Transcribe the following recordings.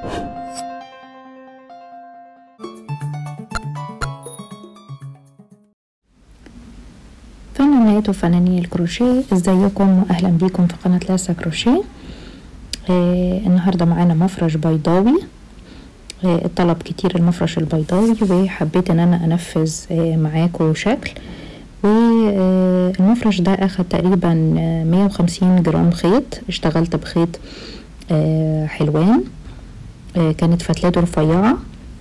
فنانات وفنانين الكروشيه ازيكم واهلا بيكم في قناه لاسا كروشيه آه النهارده معانا مفرش بيضاوي آه الطلب كتير المفرش البيضاوي وحبيت ان انا انفذ آه معاكم شكل والمفرش ده اخد تقريبا مية وخمسين جرام خيط اشتغلت بخيط آه حلوان آه كانت فتلاته رفيعة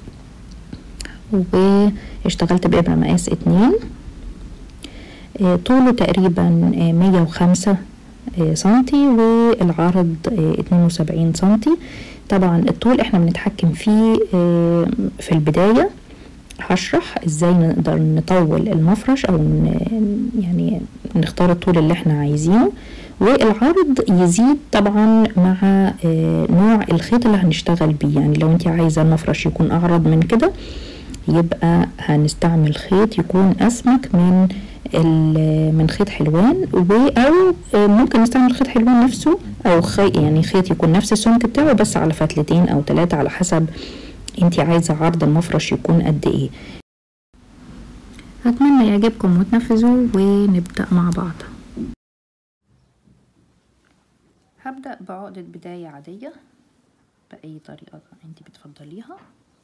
واشتغلت بإبرة مقاس اتنين آه طوله تقريبا مية وخمسة سنتي والعرض اتنين وسبعين سنتي طبعا الطول احنا بنتحكم فيه في البداية هشرح ازاي نقدر نطول المفرش او يعني نختار الطول اللي احنا عايزينه والعرض يزيد طبعا مع نوع الخيط اللي هنشتغل بيه يعني لو انت عايزة المفرش يكون اعرض من كده يبقى هنستعمل خيط يكون اسمك من من خيط حلوان او ممكن نستعمل خيط حلوان نفسه او خيط يعني خيط يكون نفس السمك بتاعه بس على فتلتين او ثلاثة على حسب انت عايزة عرض المفرش يكون قد ايه اتمنى يعجبكم وتنفذوا ونبدأ مع بعض هبدأ بعقدة بداية عادية بأي طريقة انت بتفضليها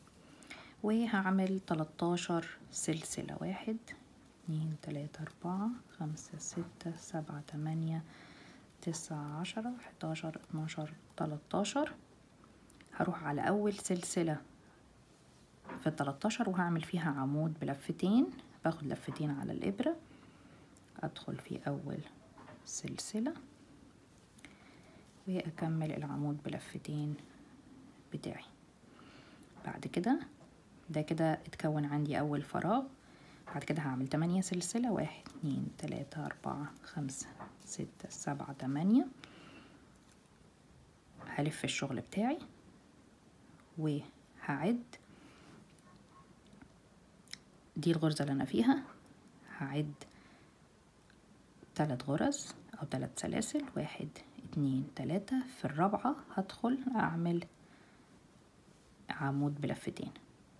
وهعمل 13 سلسلة واحد اتنين تلاتة أربعة خمسة ستة سبعة تمانية تسعة عشرة حداشر اتناشر تلاتاشر هروح على أول سلسلة في التلاتاشر وهعمل فيها عمود بلفتين باخد لفتين على الإبرة أدخل في أول سلسلة وأكمل العمود بلفتين بتاعي بعد كده ده كده اتكون عندي أول فراغ بعد كده هعمل تمانية سلسلة واحد اتنين تلاتة أربعة خمسة ستة سبعة تمانية هلف الشغل بتاعي وهعد دي الغرزة اللي أنا فيها هعد تلات غرز أو تلات سلاسل واحد اتنين تلاتة في الرابعة هدخل أعمل عمود بلفتين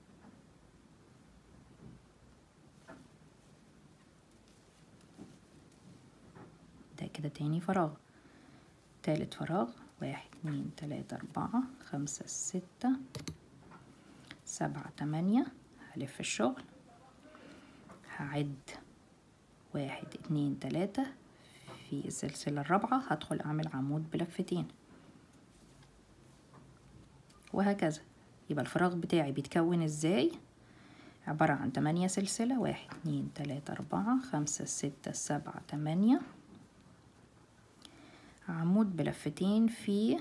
ده كده تاني فراغ تالت فراغ واحد اتنين تلاتة أربعة خمسة ستة سبعة تمانية هلف الشغل هعد واحد اتنين تلاتة في السلسلة الرابعة هدخل أعمل عمود بلفتين وهكذا يبقى الفراغ بتاعي بيتكون ازاي عبارة عن تمانية سلسلة واحد اتنين تلاتة أربعة خمسة ستة سبعة تمانية عمود بلفتين في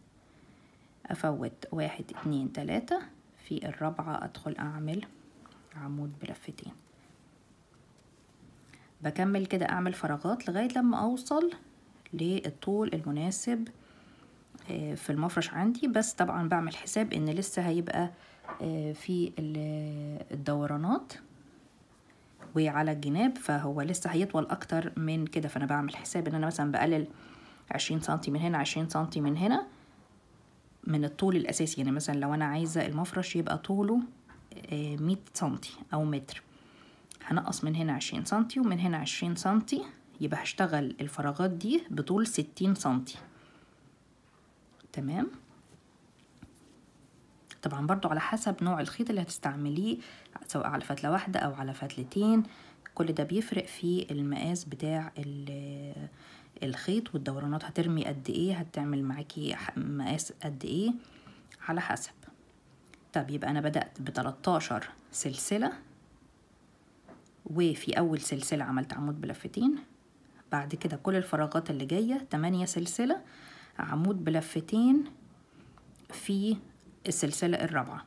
أفوت واحد اتنين تلاتة في الرابعة أدخل أعمل عمود بلفتين بكمل كده أعمل فراغات لغاية لما أوصل للطول المناسب في المفرش عندي بس طبعا بعمل حساب ان لسه هيبقى في الدورانات وعلى الجناب فهو لسه هيطول اكتر من كده فانا بعمل حساب ان انا مثلا بقلل عشرين سنتي من هنا عشرين سنتي من هنا من الطول الاساسي يعني مثلا لو انا عايزة المفرش يبقى طوله مية سنتي او متر هنقص من هنا عشرين سنتي ومن هنا عشرين سنتي يبقى هشتغل الفراغات دي بطول ستين سنتي تمام طبعا برضو على حسب نوع الخيط اللي هتستعمليه سواء على فتلة واحدة او على فتلتين كل ده بيفرق في المقاس بتاع الخيط والدورانات هترمي قد ايه هتعمل معاكي مقاس قد ايه على حسب طب يبقى انا بدأت بتلاتاشر سلسلة وفي اول سلسلة عملت عمود بلفتين بعد كده كل الفراغات اللي جاية تمانية سلسلة عمود بلفتين في السلسلة الرابعة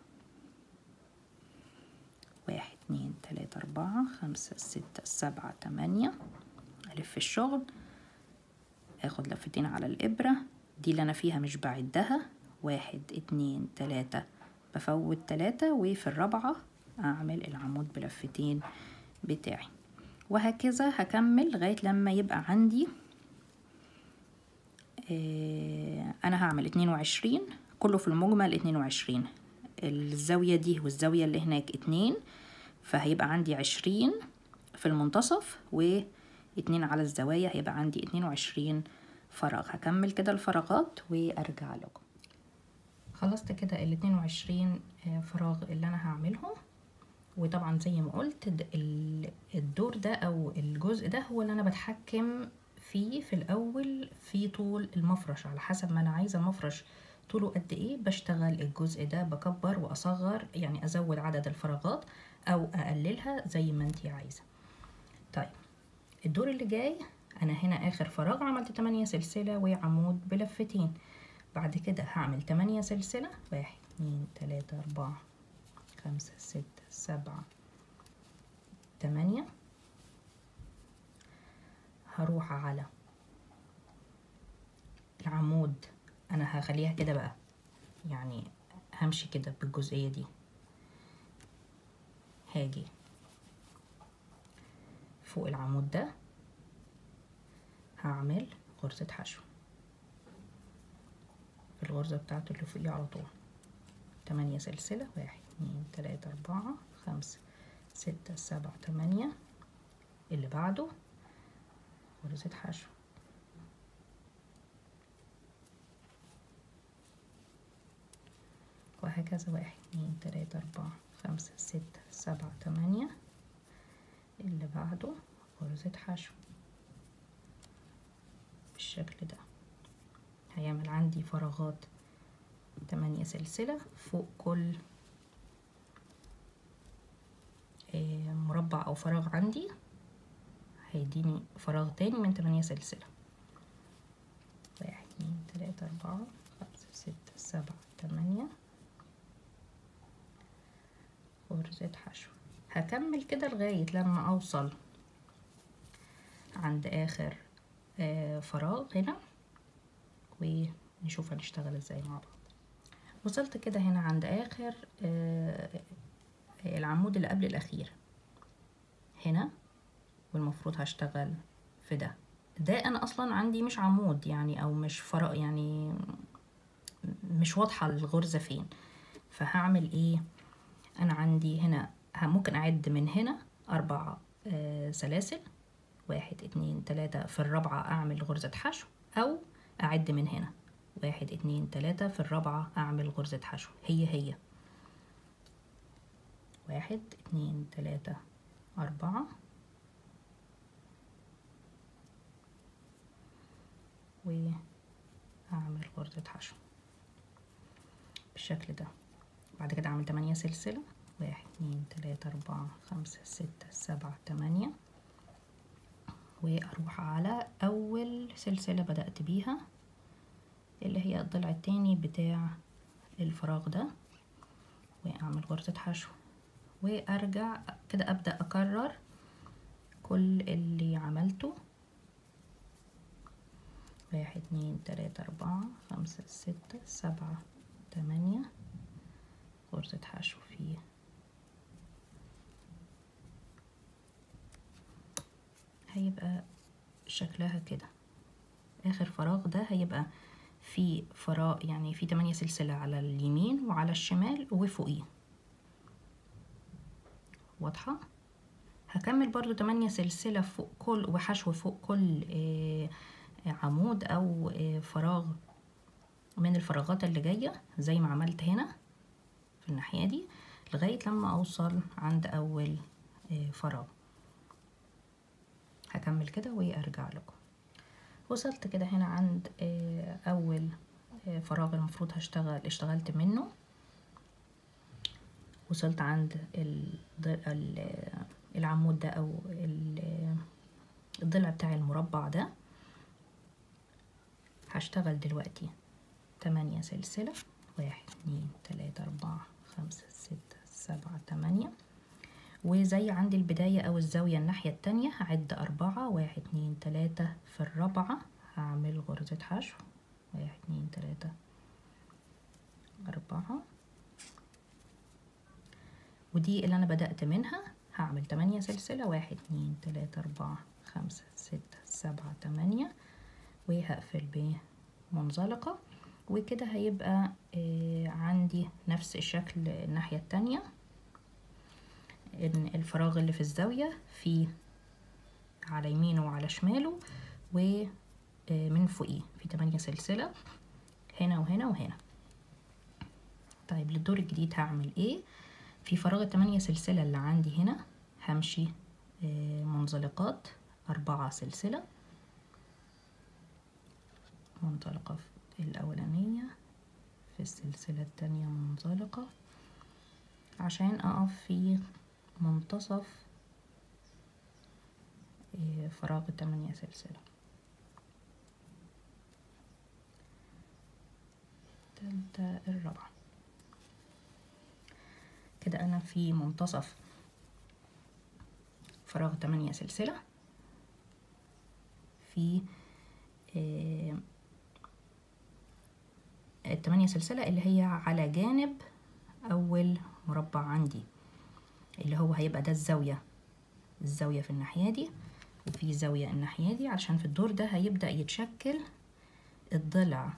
واحد اتنين تلاتة أربعة خمسة ستة سبعة تمانية ألف الشغل اخد لفتين على الإبرة دي اللي أنا فيها مش بعدها واحد اتنين تلاتة بفوت تلاتة وفي الرابعة أعمل العمود بلفتين بتاعي وهكذا هكمل لغاية لما يبقى عندي آه، انا هعمل اتنين وعشرين كله في المجمل اتنين وعشرين الزاوية دي والزاوية اللي هناك اتنين فهيبقى عندي عشرين في المنتصف واتنين على الزوايا هيبقى عندي اتنين وعشرين فراغ هكمل كده الفراغات وارجع لكم خلصت كده ال 22 فراغ اللي انا هعملهم وطبعا زي ما قلت الدور ده او الجزء ده هو اللي انا بتحكم فيه في الاول في طول المفرش على حسب ما انا عايزه المفرش طوله قد ايه بشتغل الجزء ده بكبر واصغر يعني ازود عدد الفراغات او اقللها زي ما انتي عايزه طيب الدور اللي جاي انا هنا اخر فراغ عملت 8 سلسله وعمود بلفتين بعد كده هعمل 8 سلسله واحد اتنين تلاته اربعه خمسه سته سبعه تمانية هروح على العمود انا هخليها كده بقى يعني همشي كده بالجزئيه دي هاجي فوق العمود ده هعمل غرزة حشو في الغرزة بتاعته اللي فوقيه على طول تمانية سلسلة واحد اتنين تلاتة أربعة خمسة ستة سبعة تمانية اللي بعده غرزة حشو وهكذا واحد اتنين تلاتة أربعة خمسة ستة سبعة تمانية اللي بعده غرزة حشو بالشكل ده هيعمل عندي فراغات تمانية سلسلة فوق كل مربع أو فراغ عندي هيديني فراغ تاني من تمانية سلسلة واحد اتنين تلاتة أربعة خمسة ستة سبعة تمانية غرزة حشو هكمل كده لغاية لما أوصل عند آخر آه فراغ هنا ونشوف هنشتغل ازاي مع بعض وصلت كده هنا عند آخر آه العمود اللي قبل الأخير هنا والمفروض هشتغل في ده ده أنا أصلا عندي مش عمود يعني أو مش فراغ يعني مش واضحة الغرزة فين فهعمل ايه أنا عندي هنا ممكن أعد من هنا أربع آه سلاسل واحد اتنين تلاتة في الرابعة أعمل غرزة حشو أو أعد من هنا واحد اتنين تلاتة في الرابعة أعمل غرزة حشو هي هي واحد اتنين تلاتة أربعة وأعمل غرزة حشو بالشكل ده بعد كده أعمل تمانية سلسلة واحد اتنين تلاتة أربعة خمسة ستة سبعة تمانية واروح على اول سلسلة بدأت بيها اللي هي الضلع التاني بتاع الفراغ ده واعمل غرزة حشو وارجع كده ابدأ اكرر كل اللي عملته واحد اتنين تلاتة اربعة خمسة ستة سبعة تمانية غرزة حشو فيه هيبقى شكلها كده اخر فراغ ده هيبقى في فراغ يعني في تمانية سلسلة على اليمين وعلى الشمال وفوقيه واضحة هكمل برضو تمانية سلسلة فوق كل وحشو فوق كل آه عمود او آه فراغ من الفراغات اللي جاية زي ما عملت هنا في الناحية دي لغاية لما اوصل عند اول آه فراغ هكمل كده وارجع لكم وصلت كده هنا عند اول فراغ المفروض هشتغل اشتغلت منه وصلت عند العمود ده او الضلع بتاع المربع ده هشتغل دلوقتي تمانية سلسلة واحد اتنين تلاتة اربعة خمسة ستة سبعة تمانية وزي عندي البداية أو الزاوية الناحية التانية هعد أربعة واحد اتنين تلاتة في الرابعة هعمل غرزة حشو واحد اتنين تلاتة أربعة ودي اللي أنا بدأت منها هعمل تمانية سلسلة واحد اتنين تلاتة أربعة خمسة ستة سبعة تمانية وهقفل بمنزلقة وكده هيبقى آه عندي نفس الشكل الناحية التانية ان الفراغ اللي في الزاوية فيه على يمينه وعلى شماله ومن فوقيه في تمانية سلسلة هنا وهنا وهنا طيب للدور الجديد هعمل ايه في فراغ التمانية سلسلة اللي عندي هنا همشي آه منزلقات أربعة سلسلة منطلقة الأولانية في السلسلة التانية منزلقة عشان أقف في منتصف فراغ التمانية سلسلة التالتة الرابعة كده أنا في منتصف فراغ تمانية سلسلة في التمانية سلسلة اللي هي على جانب أول مربع عندي اللي هو هيبقى ده الزاوية الزاوية في الناحية دي وفي زاوية الناحية دي عشان في الدور ده هيبدأ يتشكل الضلع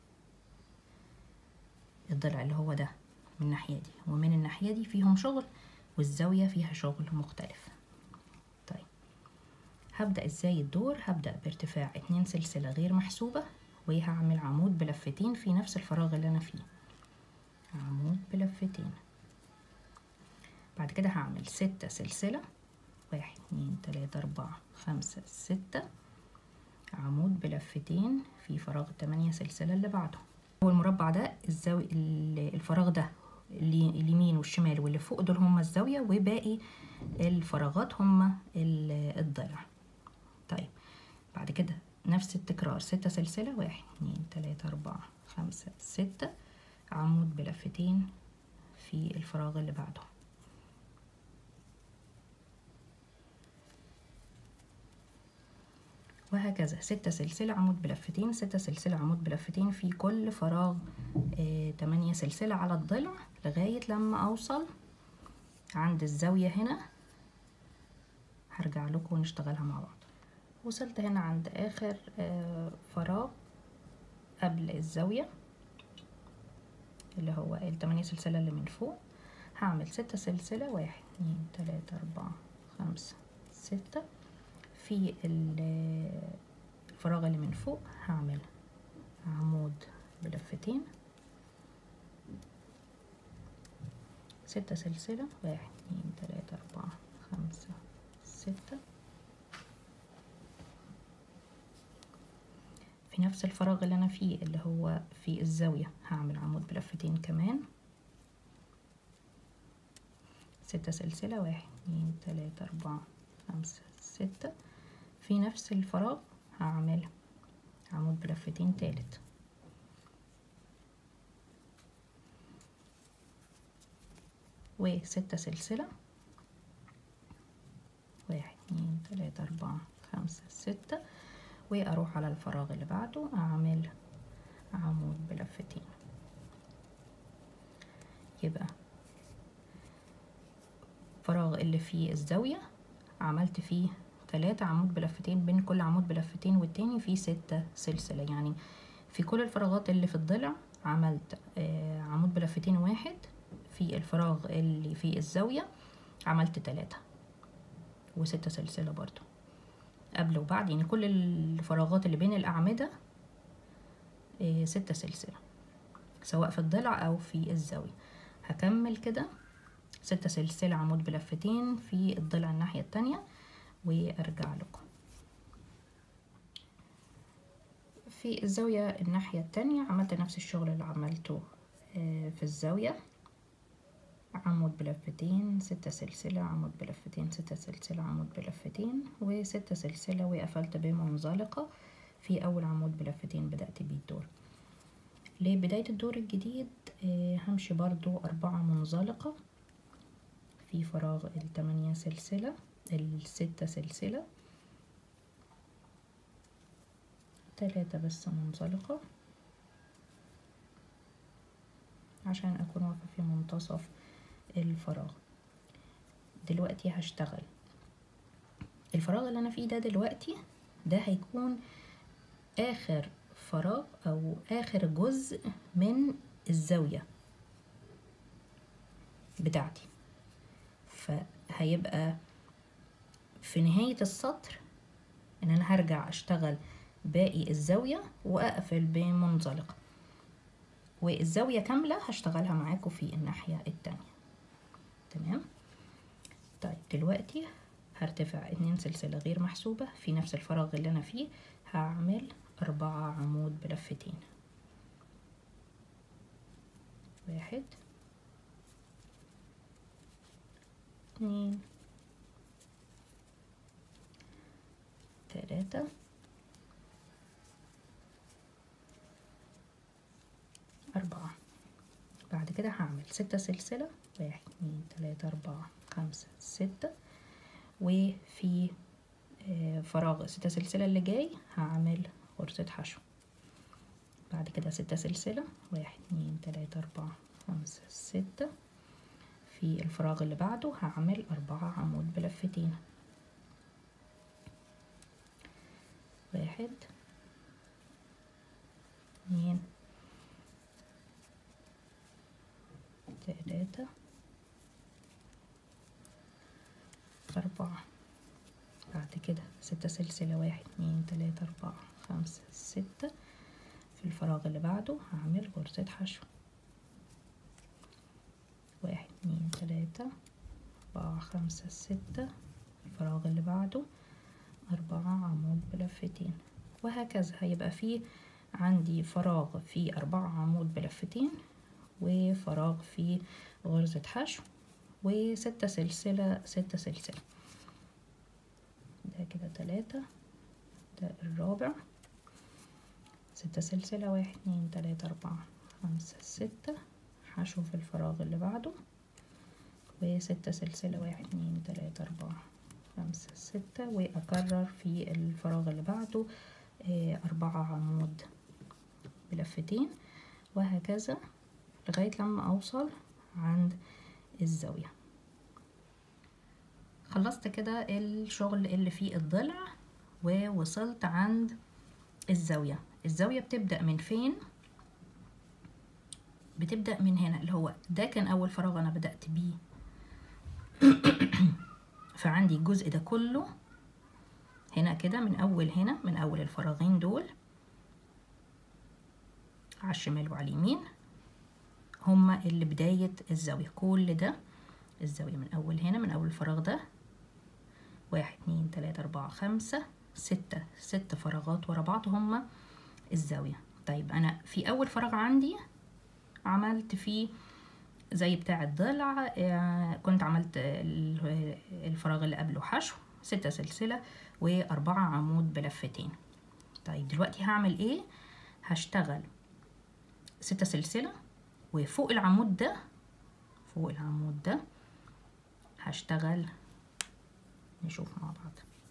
الضلع اللي هو ده من الناحية دي ومن الناحية دي فيهم شغل والزاوية فيها شغل مختلف طيب هبدأ ازاي الدور هبدأ بارتفاع اتنين سلسلة غير محسوبة وهعمل عمود بلفتين في نفس الفراغ اللي أنا فيه عمود بلفتين بعد كده هعمل ستة سلسلة واحد اتنين تلاتة أربعة خمسة ستة عمود بلفتين في فراغ التمانية سلسلة اللي بعده هو المربع ده الزاوية الفراغ ده اليمين والشمال واللي فوق دول هما الزاوية وباقي الفراغات هما الضلع طيب بعد كده نفس التكرار ستة سلسلة واحد اتنين تلاتة أربعة خمسة ستة عمود بلفتين في الفراغ اللي بعده وهكذا ستة سلسلة عمود بلفتين ستة سلسلة عمود بلفتين في كل فراغ آه تمانية سلسلة على الضلع لغاية لما أوصل عند الزاوية هنا هرجع لكم ونشتغلها مع بعض وصلت هنا عند آخر آه فراغ قبل الزاوية اللي هو التمانية سلسلة اللي من فوق هعمل ستة سلسلة واحد اتنين تلاتة أربعة خمسة ستة في الفراغ اللي من فوق هعمل عمود بلفتين ستة سلسلة واحد اتنين تلاتة أربعة خمسة ستة في نفس الفراغ اللي أنا فيه اللي هو في الزاوية هعمل عمود بلفتين كمان ستة سلسلة واحد اتنين تلاتة أربعة خمسة ستة في نفس الفراغ هعمل عمود بلفتين تالت وستة سلسلة واحد اتنين تلاتة أربعة خمسة ستة وأروح على الفراغ اللي بعده أعمل عمود بلفتين يبقى الفراغ اللي فيه الزاوية عملت فيه تلاتة عمود بلفتين بين كل عمود بلفتين والتاني فيه ستة سلسلة يعني في كل الفراغات اللي في الضلع عملت آه عمود بلفتين واحد في الفراغ اللي في الزاوية عملت تلاتة وستة سلسلة برضو قبل وبعد يعني كل الفراغات اللي بين الأعمدة آه ستة سلسلة سواء في الضلع أو في الزاوية هكمل كده ستة سلسلة عمود بلفتين في الضلع الناحية التانية وارجع لكم في الزاوية الناحية التانية عملت نفس الشغل اللي عملته في الزاوية عمود بلفتين ستة سلسلة عمود بلفتين ستة سلسلة عمود بلفتين وستة سلسلة وقفلت بمنزلقة في أول عمود بلفتين بدأت بيه الدور لبداية الدور الجديد همشي برضو أربعة منزلقة في فراغ التمانية سلسلة الستة سلسلة تلاتة بس منزلقة عشان أكون واقفة في منتصف الفراغ دلوقتي هشتغل الفراغ اللي أنا فيه ده دلوقتي ده هيكون آخر فراغ أو آخر جزء من الزاوية بتاعتي فهيبقى في نهاية السطر ان انا هرجع اشتغل باقي الزاوية واقفل بمنزلقة والزاوية كاملة هشتغلها معاكم في الناحية التانية تمام طيب دلوقتي هرتفع اتنين سلسلة غير محسوبة في نفس الفراغ اللي انا فيه هعمل اربعة عمود بلفتين واحد اتنين تلاتة أربعة بعد كده هعمل ستة سلسلة واحد اتنين تلاتة أربعة خمسة ستة وفي آه، فراغ ستة سلسلة اللي جاي هعمل غرزة حشو بعد كده ستة سلسلة واحد اتنين تلاتة أربعة خمسة ستة في الفراغ اللي بعده هعمل أربعة عمود بلفتين واحد اتنين تلاتة أربعة بعد كده ستة سلسلة واحد اتنين تلاتة أربعة خمسة ستة في الفراغ اللي بعده هعمل غرزة حشو واحد اتنين تلاتة أربعة خمسة ستة الفراغ اللي بعده أربعة عمود بلفتين وهكذا هيبقى فيه عندي فراغ فيه أربعة عمود بلفتين وفراغ فيه غرزة حشو وستة سلسلة ستة سلسلة ده كده تلاتة ده الرابع ستة سلسلة واحد اتنين تلاتة أربعة خمسة ستة حشو في الفراغ اللي بعده وستة سلسلة واحد اتنين تلاتة أربعة خمسة ستة وأكرر في الفراغ اللي بعده آه، أربعة عمود بلفتين وهكذا لغاية لما أوصل عند الزاوية خلصت كده الشغل اللي فيه الضلع ووصلت عند الزاوية الزاوية بتبدأ من فين؟ بتبدأ من هنا اللي هو ده كان أول فراغ أنا بدأت بيه فعندي الجزء ده كله هنا كده من أول هنا من أول الفراغين دول على الشمال وعلى اليمين هما اللي بداية الزاوية كل ده الزاوية من أول هنا من أول الفراغ ده واحد اتنين تلاتة أربعة خمسة ستة ست فراغات ورا بعض هما الزاوية طيب أنا في أول فراغ عندي عملت فيه زي بتاع الضلع آه، كنت عملت ال- الفراغ اللي قبله حشو ستة سلسلة وأربعة عمود بلفتين طيب دلوقتي هعمل ايه هشتغل ستة سلسلة وفوق العمود ده فوق العمود ده هشتغل نشوف مع بعض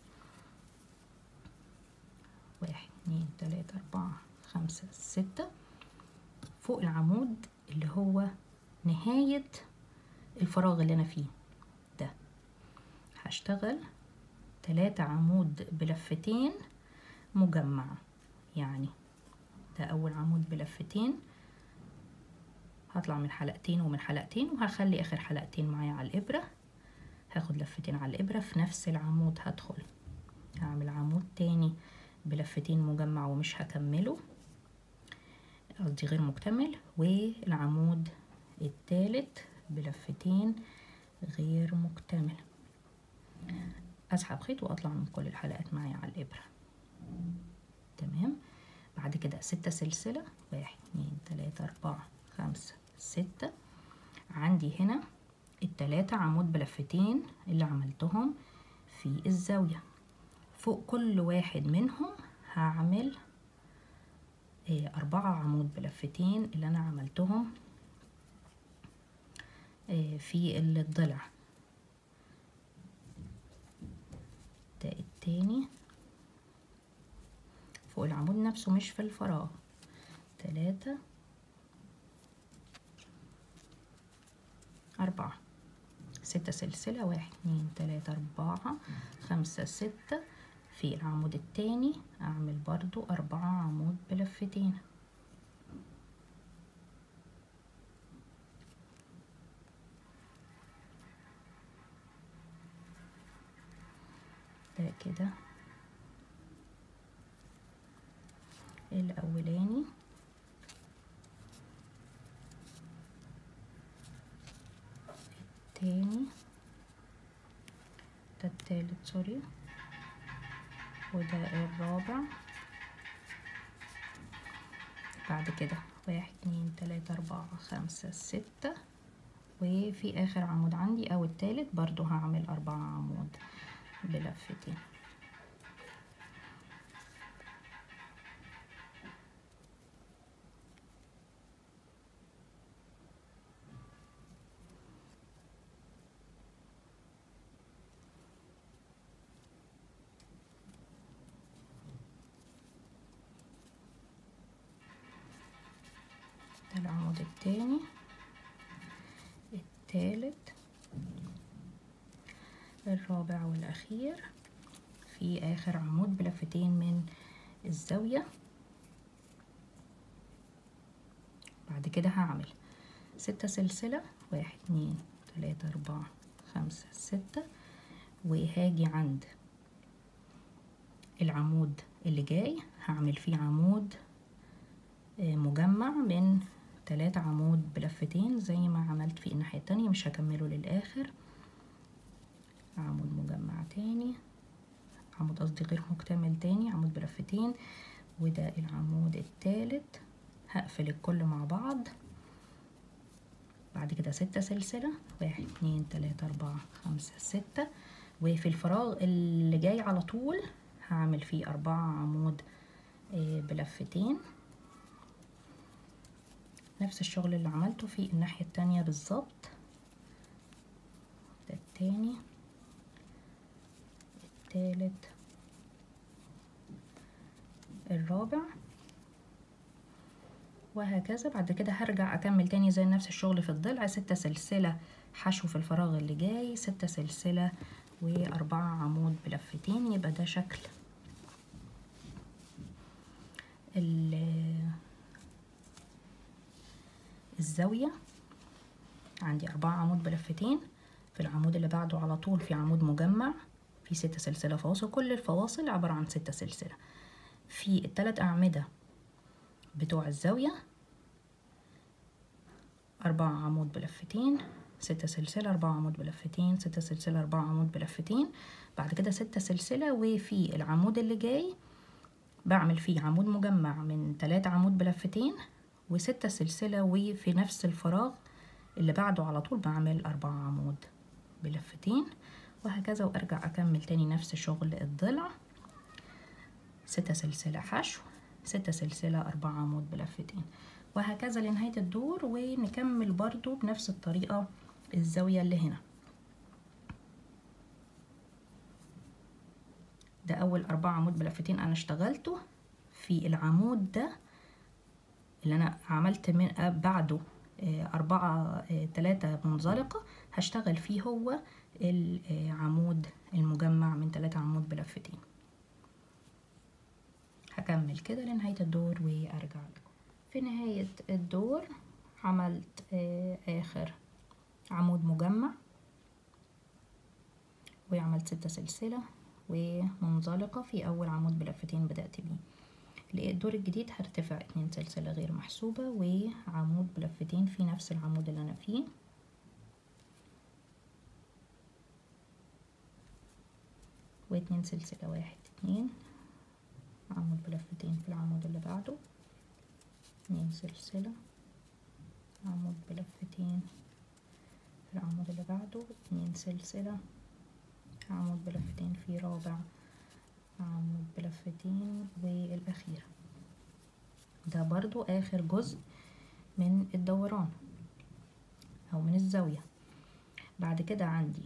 واحد اتنين تلاتة أربعة خمسة ستة فوق العمود اللي هو نهاية الفراغ اللي أنا فيه ده هشتغل تلاتة عمود بلفتين مجمعة يعني ده أول عمود بلفتين هطلع من حلقتين ومن حلقتين وهخلي آخر حلقتين معايا على الإبرة هاخد لفتين على الإبرة في نفس العمود هدخل هعمل عمود تاني بلفتين مجمع ومش هكمله قصدي غير مكتمل والعمود التالت بلفتين غير مكتمل اسحب خيط واطلع من كل الحلقات معايا على الابره تمام بعد كده ستة سلسلة واحد اتنين تلاتة أربعة خمسة ستة عندي هنا التلاتة عمود بلفتين اللي عملتهم في الزاوية فوق كل واحد منهم هعمل آه، أربعة عمود بلفتين اللي أنا عملتهم آه، في الضلع ده التاني فوق العمود نفسه مش في الفراغ تلاتة أربعة ستة سلسلة واحد اتنين تلاتة أربعة خمسة ستة في العمود التاني اعمل برضو اربعة عمود بلفتين ده كده الاولاني التاني ده التالت سوري وده الرابع بعد كده واحد اتنين تلاتة اربعة خمسة ستة وفي اخر عمود عندي او التالت برضو هعمل اربعة عمود بلفتين ده العمود التاني التالت الرابع والأخير في آخر عمود بلفتين من الزاوية بعد كده هعمل ستة سلسلة واحد اتنين تلاتة أربعة خمسة ستة وهاجي عند العمود اللي جاي هعمل فيه عمود مجمع من تلاتة عمود بلفتين زي ما عملت في الناحية التانية مش هكمله للآخر عمود مجمع تاني عمود قصدي غير مكتمل تاني عمود بلفتين وده العمود التالت هقفل الكل مع بعض بعد كده ستة سلسلة واحد اتنين تلاتة أربعة خمسة ستة وفي الفراغ اللي جاي على طول هعمل فيه أربعة عمود بلفتين نفس الشغل اللي عملته في الناحية التانية بالظبط ده التاني التالت الرابع وهكذا بعد كده هرجع اكمل تاني زي نفس الشغل في الضلع ستة سلسلة حشو في الفراغ اللي جاي ستة سلسلة واربعة عمود بلفتين يبقى ده شكل الزاوية عندي أربعة عمود بلفتين في العمود اللي بعده على طول في عمود مجمع في ستة سلسلة فواصل كل الفواصل عبارة عن ستة سلسلة في التلات أعمدة بتوع الزاوية أربعة عمود بلفتين ستة سلسلة أربعة عمود بلفتين ستة سلسلة أربعة عمود بلفتين بعد كده ستة سلسلة وفي العمود اللي جاي بعمل فيه عمود مجمع من تلاتة عمود بلفتين وستة سلسلة وفي نفس الفراغ اللي بعده على طول بعمل أربعة عمود بلفتين وهكذا وأرجع أكمل تاني نفس شغل الضلع ستة سلسلة حشو ستة سلسلة أربعة عمود بلفتين وهكذا لنهاية الدور ونكمل برضو بنفس الطريقة الزاوية اللي هنا ده أول أربعة عمود بلفتين أنا اشتغلته في العمود ده اللي أنا عملت من بعده أربعة تلاتة منزلقة هشتغل فيه هو العمود المجمع من تلاتة عمود بلفتين هكمل كده لنهاية الدور وأرجع لكم في نهاية الدور عملت آخر عمود مجمع وعملت ستة سلسلة ومنزلقة في أول عمود بلفتين بدأت بيه الدور الجديد هرتفع اتنين سلسلة غير محسوبة وعمود بلفتين في نفس العمود اللي أنا فيه واتنين سلسلة واحد اتنين عمود بلفتين في العمود اللي بعده اتنين سلسلة عمود بلفتين في العمود اللي بعده اتنين سلسلة عمود بلفتين في رابع عمود بلفتين والأخير ده برضو آخر جزء من الدوران أو من الزاوية بعد كده عندي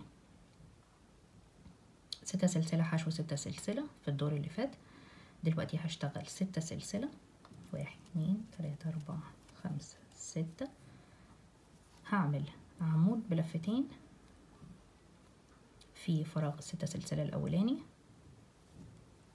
ستة سلسلة حشو ستة سلسلة في الدور اللي فات دلوقتي هشتغل ستة سلسلة واحد اتنين تلاتة أربعة خمسة ستة هعمل عمود بلفتين في فراغ الستة سلسلة الأولاني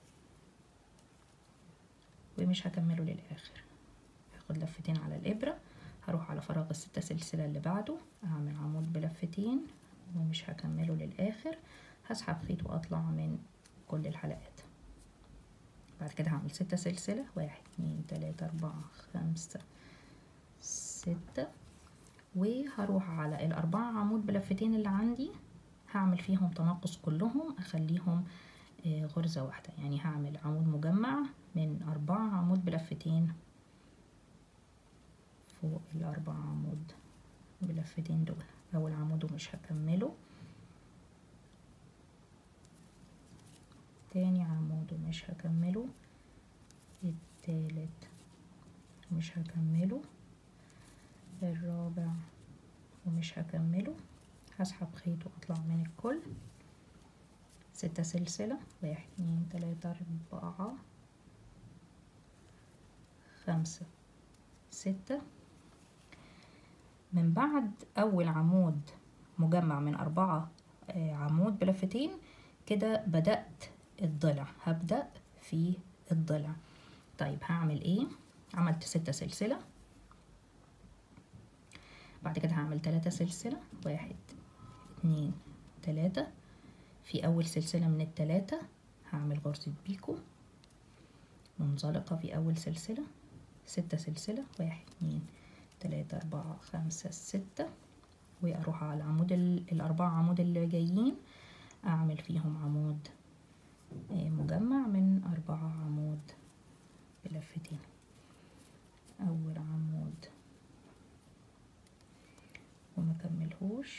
ومش هكمله للآخر هاخد لفتين على الإبرة هروح على فراغ الستة سلسلة اللي بعده أعمل عمود بلفتين ومش هكمله للآخر هسحب خيط وأطلع من كل الحلقات بعد كده هعمل ستة سلسلة واحد اتنين تلاتة أربعة خمسة ستة وهروح على الأربعة عمود بلفتين اللي عندي هعمل فيهم تناقص كلهم أخليهم غرزة واحدة يعني هعمل عمود مجمع من أربعة عمود بلفتين فوق الأربع عمود بلفتين دول أول عمود ومش هكمله تاني عمود ومش هكمله التالت ومش هكمله الرابع ومش هكمله هسحب خيط واطلع من الكل ستة سلسلة واحد اتنين تلاتة أربعة خمسة ستة من بعد أول عمود مجمع من أربعة عمود بلفتين كده بدأت الضلع هبدأ في الضلع طيب هعمل ايه عملت ستة سلسلة بعد كده هعمل تلاتة سلسلة واحد اتنين تلاتة في أول سلسلة من التلاتة هعمل غرزة بيكو منزلقة في أول سلسلة ستة سلسلة واحد اتنين تلاتة أربعة خمسة ستة وأروح على العمود الأربعة عمود اللي جايين أعمل فيهم عمود مجمع من أربعة عمود بلفتين أول عمود ومكملهوش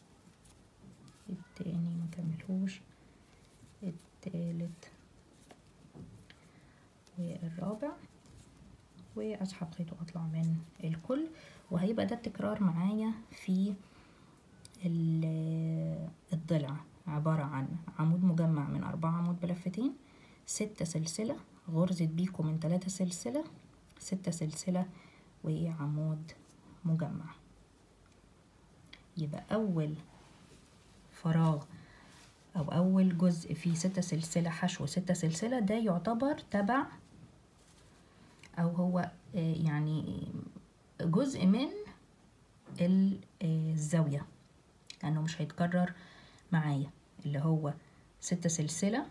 التاني مكملهوش التالت والرابع واسحب خيط واطلع من الكل وهيبقى ده التكرار معايا في الضلع عبارة عن عمود مجمع من أربعة عمود بلفتين ستة سلسلة غرزة بيكو من تلاتة سلسلة ستة سلسلة وعمود مجمع يبقى أول فراغ أو أول جزء فيه ستة سلسلة حشو ستة سلسلة ده يعتبر تبع أو هو يعني جزء من الزاوية لأنه مش هيتكرر معايا اللي هو ستة سلسلة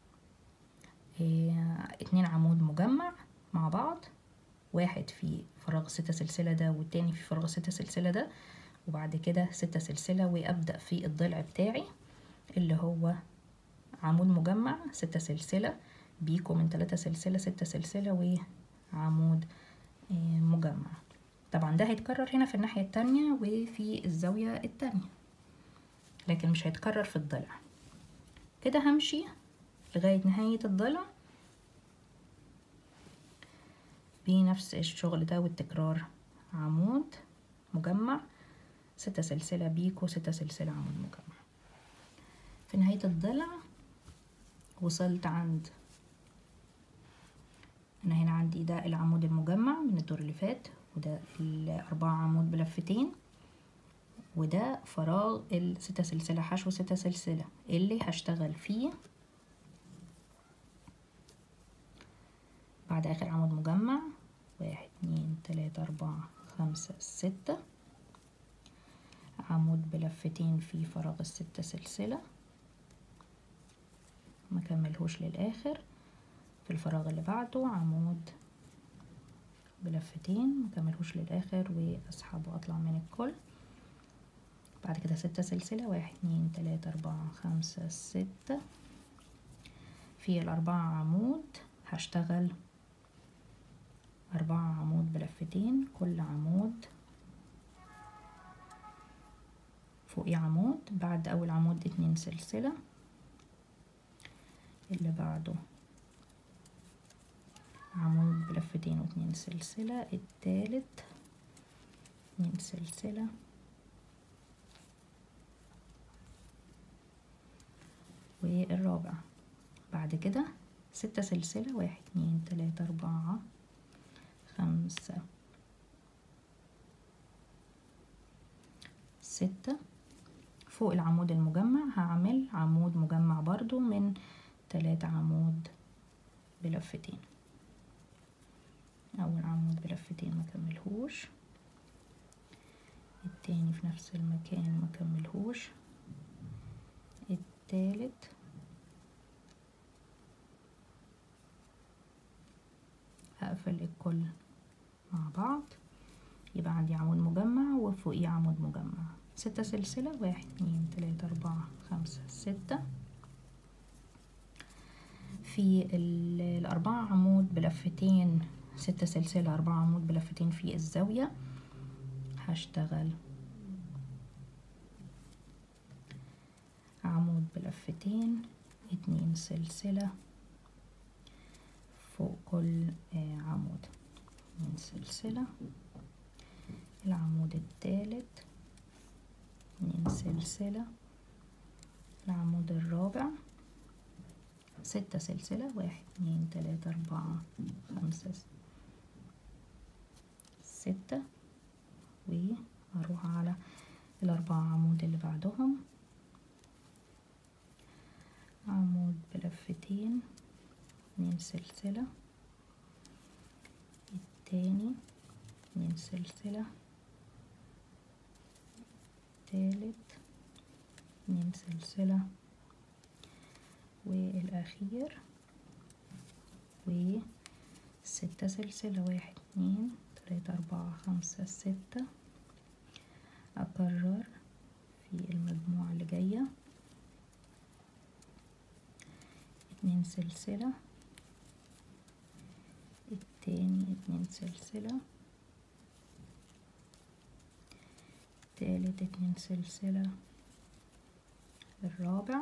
اتنين عمود مجمع مع بعض واحد في فراغ ستة سلسلة ده والتاني في فراغ ستة سلسلة ده وبعد كده ستة سلسلة وأبدأ في الضلع بتاعي اللي هو عمود مجمع ستة سلسلة بيكو من تلاتة سلسلة ستة سلسلة وعمود مجمع طبعا ده هيتكرر هنا في الناحية التانية وفي الزاوية التانية لكن مش هيتكرر في الضلع كده همشي لغاية نهاية الضلع بنفس الشغل ده والتكرار عمود مجمع ستة سلسلة بيكو ستة سلسلة عمود مجمع في نهاية الضلع وصلت عند أنا هنا عندي ده العمود المجمع من الدور اللي فات وده الأربعة عمود بلفتين وده فراغ الستة سلسلة حشو ستة سلسلة اللي هشتغل فيه بعد آخر عمود مجمع واحد اتنين تلاتة أربعة خمسة ستة عمود بلفتين في فراغ الستة سلسلة ما كملهوش للآخر في الفراغ اللي بعده عمود بلفتين ما كملهوش للآخر وأسحب وأطلع من الكل بعد كده ستة سلسلة واحد اتنين تلاتة أربعة خمسة ستة في الأربعة عمود هشتغل أربعة عمود بلفتين كل عمود فوقيه عمود بعد أول عمود اتنين سلسلة اللي بعده عمود بلفتين واتنين سلسلة التالت اتنين سلسلة والرابع بعد كده ستة سلسلة واحد اتنين تلاتة أربعة خمسة ستة فوق العمود المجمع هعمل عمود مجمع برضو من تلاتة عمود بلفتين اول عمود بلفتين ما كملهوش التاني في نفس المكان ما كملهوش التالت هقفل الكل مع بعض يبقى عندي عمود مجمع وفوقيه عمود مجمع ستة سلسلة واحد اتنين تلاتة أربعة خمسة ستة في الأربعة عمود بلفتين ستة سلسلة أربعة عمود بلفتين في الزاوية هشتغل عمود بلفتين اتنين سلسلة فوق كل عمود اتنين سلسلة العمود الثالث اتنين سلسلة العمود الرابع ستة سلسلة واحد اتنين تلاتة أربعة خمسة ستة وأروح على الأربعة عمود اللي بعدهم عمود بلفتين اتنين سلسلة التاني اتنين سلسلة التالت اتنين سلسلة والأخير وستة سلسلة واحد اتنين تلاتة أربعة خمسة ستة أكرر في المجموعة اللي جاية اتنين سلسلة التاني اتنين سلسلة التالت اتنين سلسلة الرابع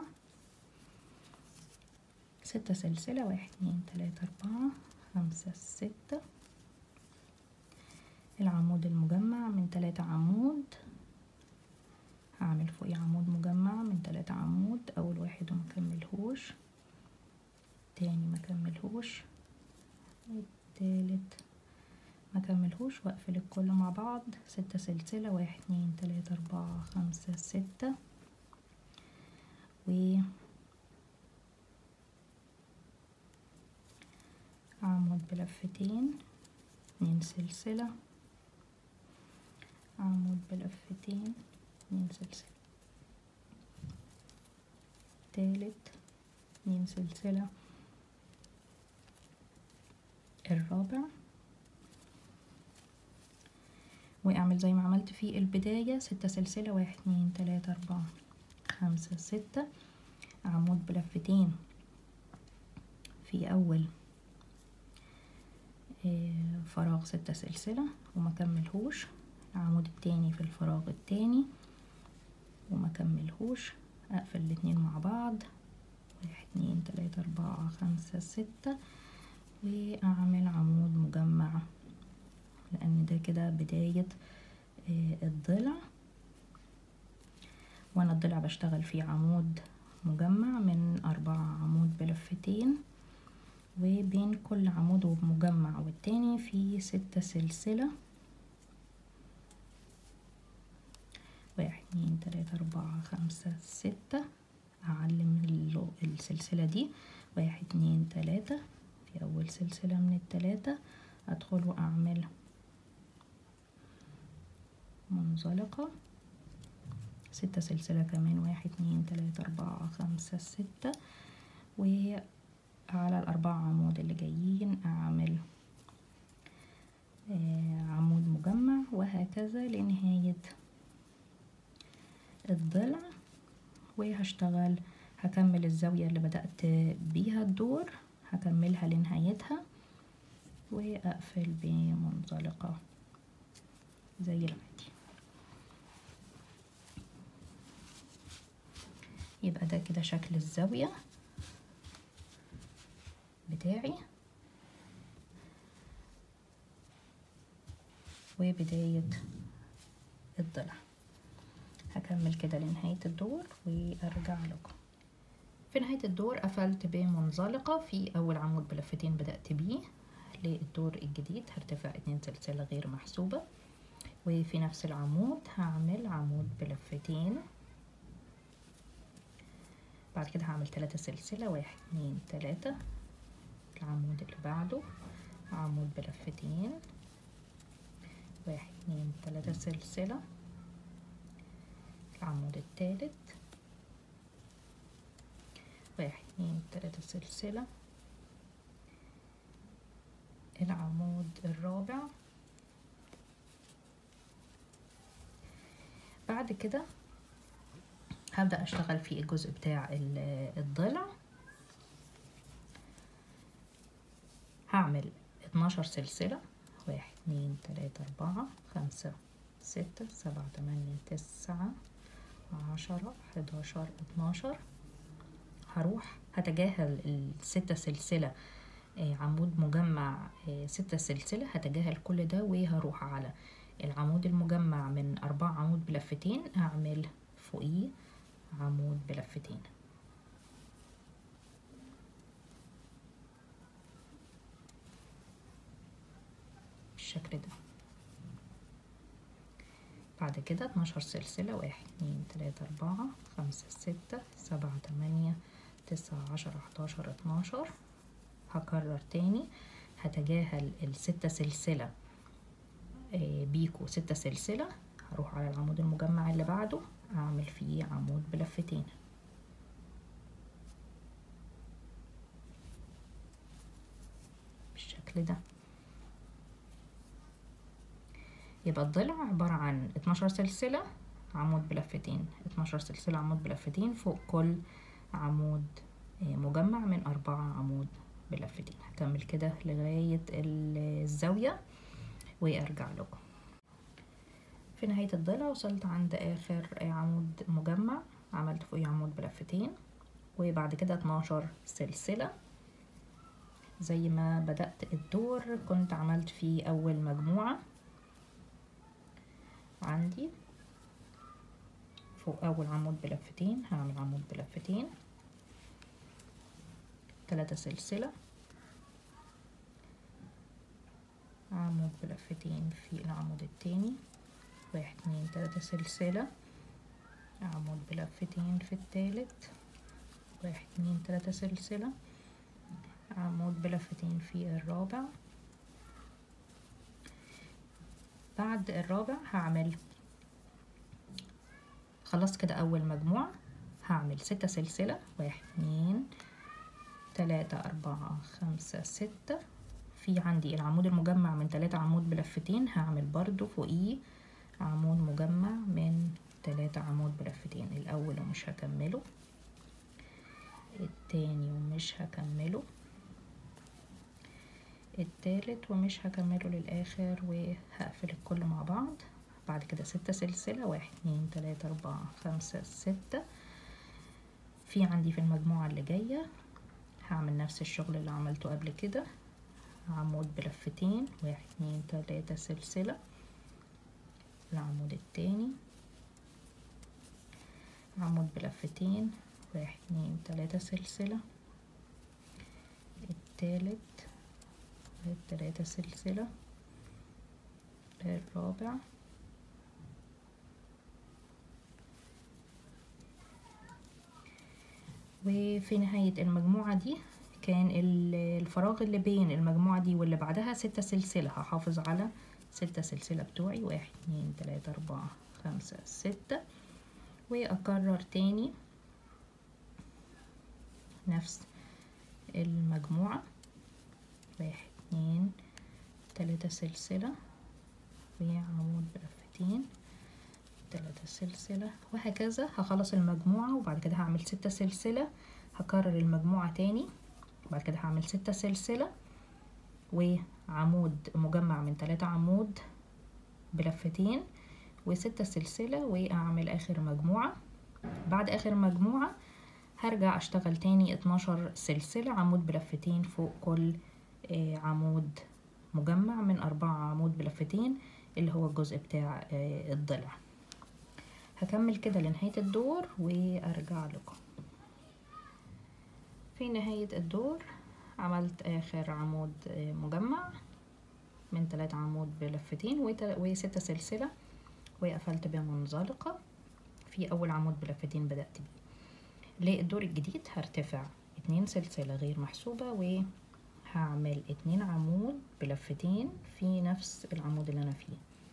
ستة سلسلة واحد اتنين تلاتة أربعة خمسة ستة العمود المجمع من تلاتة عمود هعمل فوقيه عمود مجمع من تلاتة عمود أول واحد ومكملهوش التاني مكملهوش التالت مكملهوش واقفل الكل مع بعض ستة سلسلة واحد اتنين تلاتة أربعة خمسة ستة و عمود بلفتين اتنين سلسلة عمود بلفتين اتنين سلسلة تالت اتنين سلسلة الرابع واعمل زي ما عملت في البداية ستة سلسلة واحد اتنين تلاتة أربعة خمسة ستة عمود بلفتين في أول فراغ ستة سلسلة وما كملهوش العمود التاني في الفراغ التاني وما كملهوش اقفل الاتنين مع بعض واحد اتنين تلاتة اربعة خمسة ستة واعمل عمود مجمع لان ده كده بداية الضلع وانا الضلع بشتغل فيه عمود مجمع من اربعة عمود بلفتين وبين كل عمود ومجمع والتاني في ستة سلسلة واحد اتنين تلاتة أربعة خمسة ستة أعلم السلسلة دي واحد اتنين تلاتة في أول سلسلة من التلاتة أدخل وأعمل منزلقة ستة سلسلة كمان واحد اتنين تلاتة أربعة خمسة ستة وعلى الأربعة عمود اللي جايين أعمل عمود مجمع وهكذا لنهاية الضلع وهشتغل هكمل الزاوية اللي بدأت بيها الدور هكملها لنهايتها وأقفل بمنزلقة زي العادي يبقى ده كده شكل الزاوية بتاعي وبداية الضلع هكمل كده لنهاية الدور وارجع لكم في نهاية الدور قفلت بمنزلقة في أول عمود بلفتين بدأت بيه للدور الجديد هرتفع اتنين سلسلة غير محسوبة وفي نفس العمود هعمل عمود بلفتين بعد كده هعمل تلاتة سلسلة واحد اتنين تلاتة العمود اللي بعده عمود بلفتين واحد اتنين تلاتة سلسلة العمود التالت واحد اتنين تلاتة سلسلة العمود الرابع بعد كده هبدأ أشتغل في الجزء بتاع الضلع هعمل اتناشر سلسلة واحد اتنين تلاتة أربعة خمسة ستة سبعة تمانية تسعة عشرة حداشر اتناشر هروح هتجاهل الستة سلسلة عمود مجمع ستة سلسلة هتجاهل كل ده وهروح على العمود المجمع من أربع عمود بلفتين أعمل فوقيه عمود بلفتين بالشكل ده بعد كده اتناشر سلسلة واحد اتنين تلاتة أربعة خمسة ستة سبعة تمانية تسعة عشرة حداشر اتناشر هكرر تاني هتجاهل الستة سلسلة بيكو ستة سلسلة هروح على العمود المجمع اللي بعده أعمل فيه عمود بلفتين بالشكل ده يبقى الضلع عبارة عن اتناشر سلسلة عمود بلفتين اتناشر سلسلة عمود بلفتين فوق كل عمود مجمع من أربعة عمود بلفتين هكمل كده لغاية الزاوية وأرجع لكم في نهاية الضلع وصلت عند آخر عمود مجمع عملت فوقيه عمود بلفتين وبعد كده اتناشر سلسلة زي ما بدأت الدور كنت عملت فيه أول مجموعة عندي فوق أول عمود بلفتين هعمل عمود بلفتين تلاتة سلسلة عمود بلفتين في العمود التاني واحد اتنين تلاتة سلسلة عمود بلفتين في التالت واحد اتنين تلاتة سلسلة عمود بلفتين في الرابع بعد الرابع هعمل خلصت كده أول مجموعة هعمل ستة سلسلة واحد اتنين تلاتة أربعة خمسة ستة في عندي العمود المجمع من تلاتة عمود بلفتين هعمل برضو فوقيه عمود مجمع من تلاتة عمود بلفتين الأول ومش هكمله التاني ومش هكمله التالت ومش هكمله للآخر وهقفل الكل مع بعض بعد كده ستة سلسلة واحد اتنين تلاتة أربعة خمسة ستة في عندي في المجموعة اللي جاية هعمل نفس الشغل اللي عملته قبل كده عمود بلفتين واحد اتنين تلاتة سلسلة العمود التاني عمود بلفتين واحد اتنين تلاتة سلسلة التالت التلاتة سلسلة الرابع وفي نهاية المجموعة دي كان الفراغ اللي بين المجموعة دي واللي بعدها ستة سلسلة هحافظ على ستة سلسلة بتوعي واحد اتنين تلاتة أربعة خمسة ستة وأكرر تاني نفس المجموعة واحد اتنين تلاتة سلسلة وعمود بلفتين تلاتة سلسلة وهكذا هخلص المجموعة وبعد كده هعمل ستة سلسلة هكرر المجموعة تاني بعد كده هعمل ستة سلسلة وعمود مجمع من تلاتة عمود بلفتين وستة سلسلة وأعمل آخر مجموعة بعد آخر مجموعة هرجع أشتغل تاني اتناشر سلسلة عمود بلفتين فوق كل عمود مجمع من أربعة عمود بلفتين اللي هو الجزء بتاع الضلع هكمل كده لنهاية الدور وأرجع لكم في نهاية الدور عملت آخر عمود مجمع من تلاتة عمود بلفتين وستة سلسلة وقفلت بمنزلقة في أول عمود بلفتين بدأت بيه للدور الجديد هرتفع اتنين سلسلة غير محسوبة هعمل اتنين عمود بلفتين في نفس العمود اللي انا فيه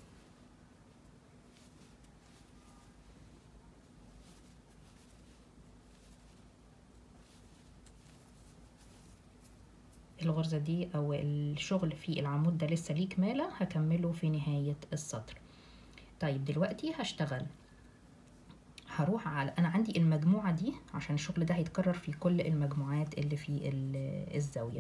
الغرزة دي او الشغل في العمود ده لسه ليه كمالة هكمله في نهاية السطر طيب دلوقتي هشتغل هروح على انا عندي المجموعة دي عشان الشغل ده هيتكرر في كل المجموعات اللي في الزاوية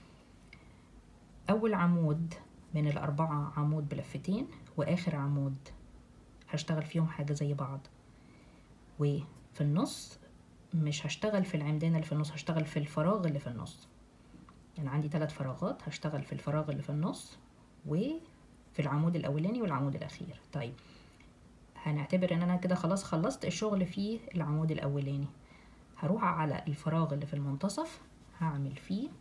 اول عمود من الاربعة عمود بلفتين واخر عمود هشتغل فيهم حاجة زي بعض وفي النص مش هشتغل في العمدان اللي في النص هشتغل في الفراغ اللي في النص يعني عندي ثلاث فراغات هشتغل في الفراغ اللي في النص وفي العمود الاولاني والعمود الاخير طيب هنعتبر ان انا كده خلاص خلصت الشغل في العمود الاولاني هروح على الفراغ اللي في المنتصف هعمل فيه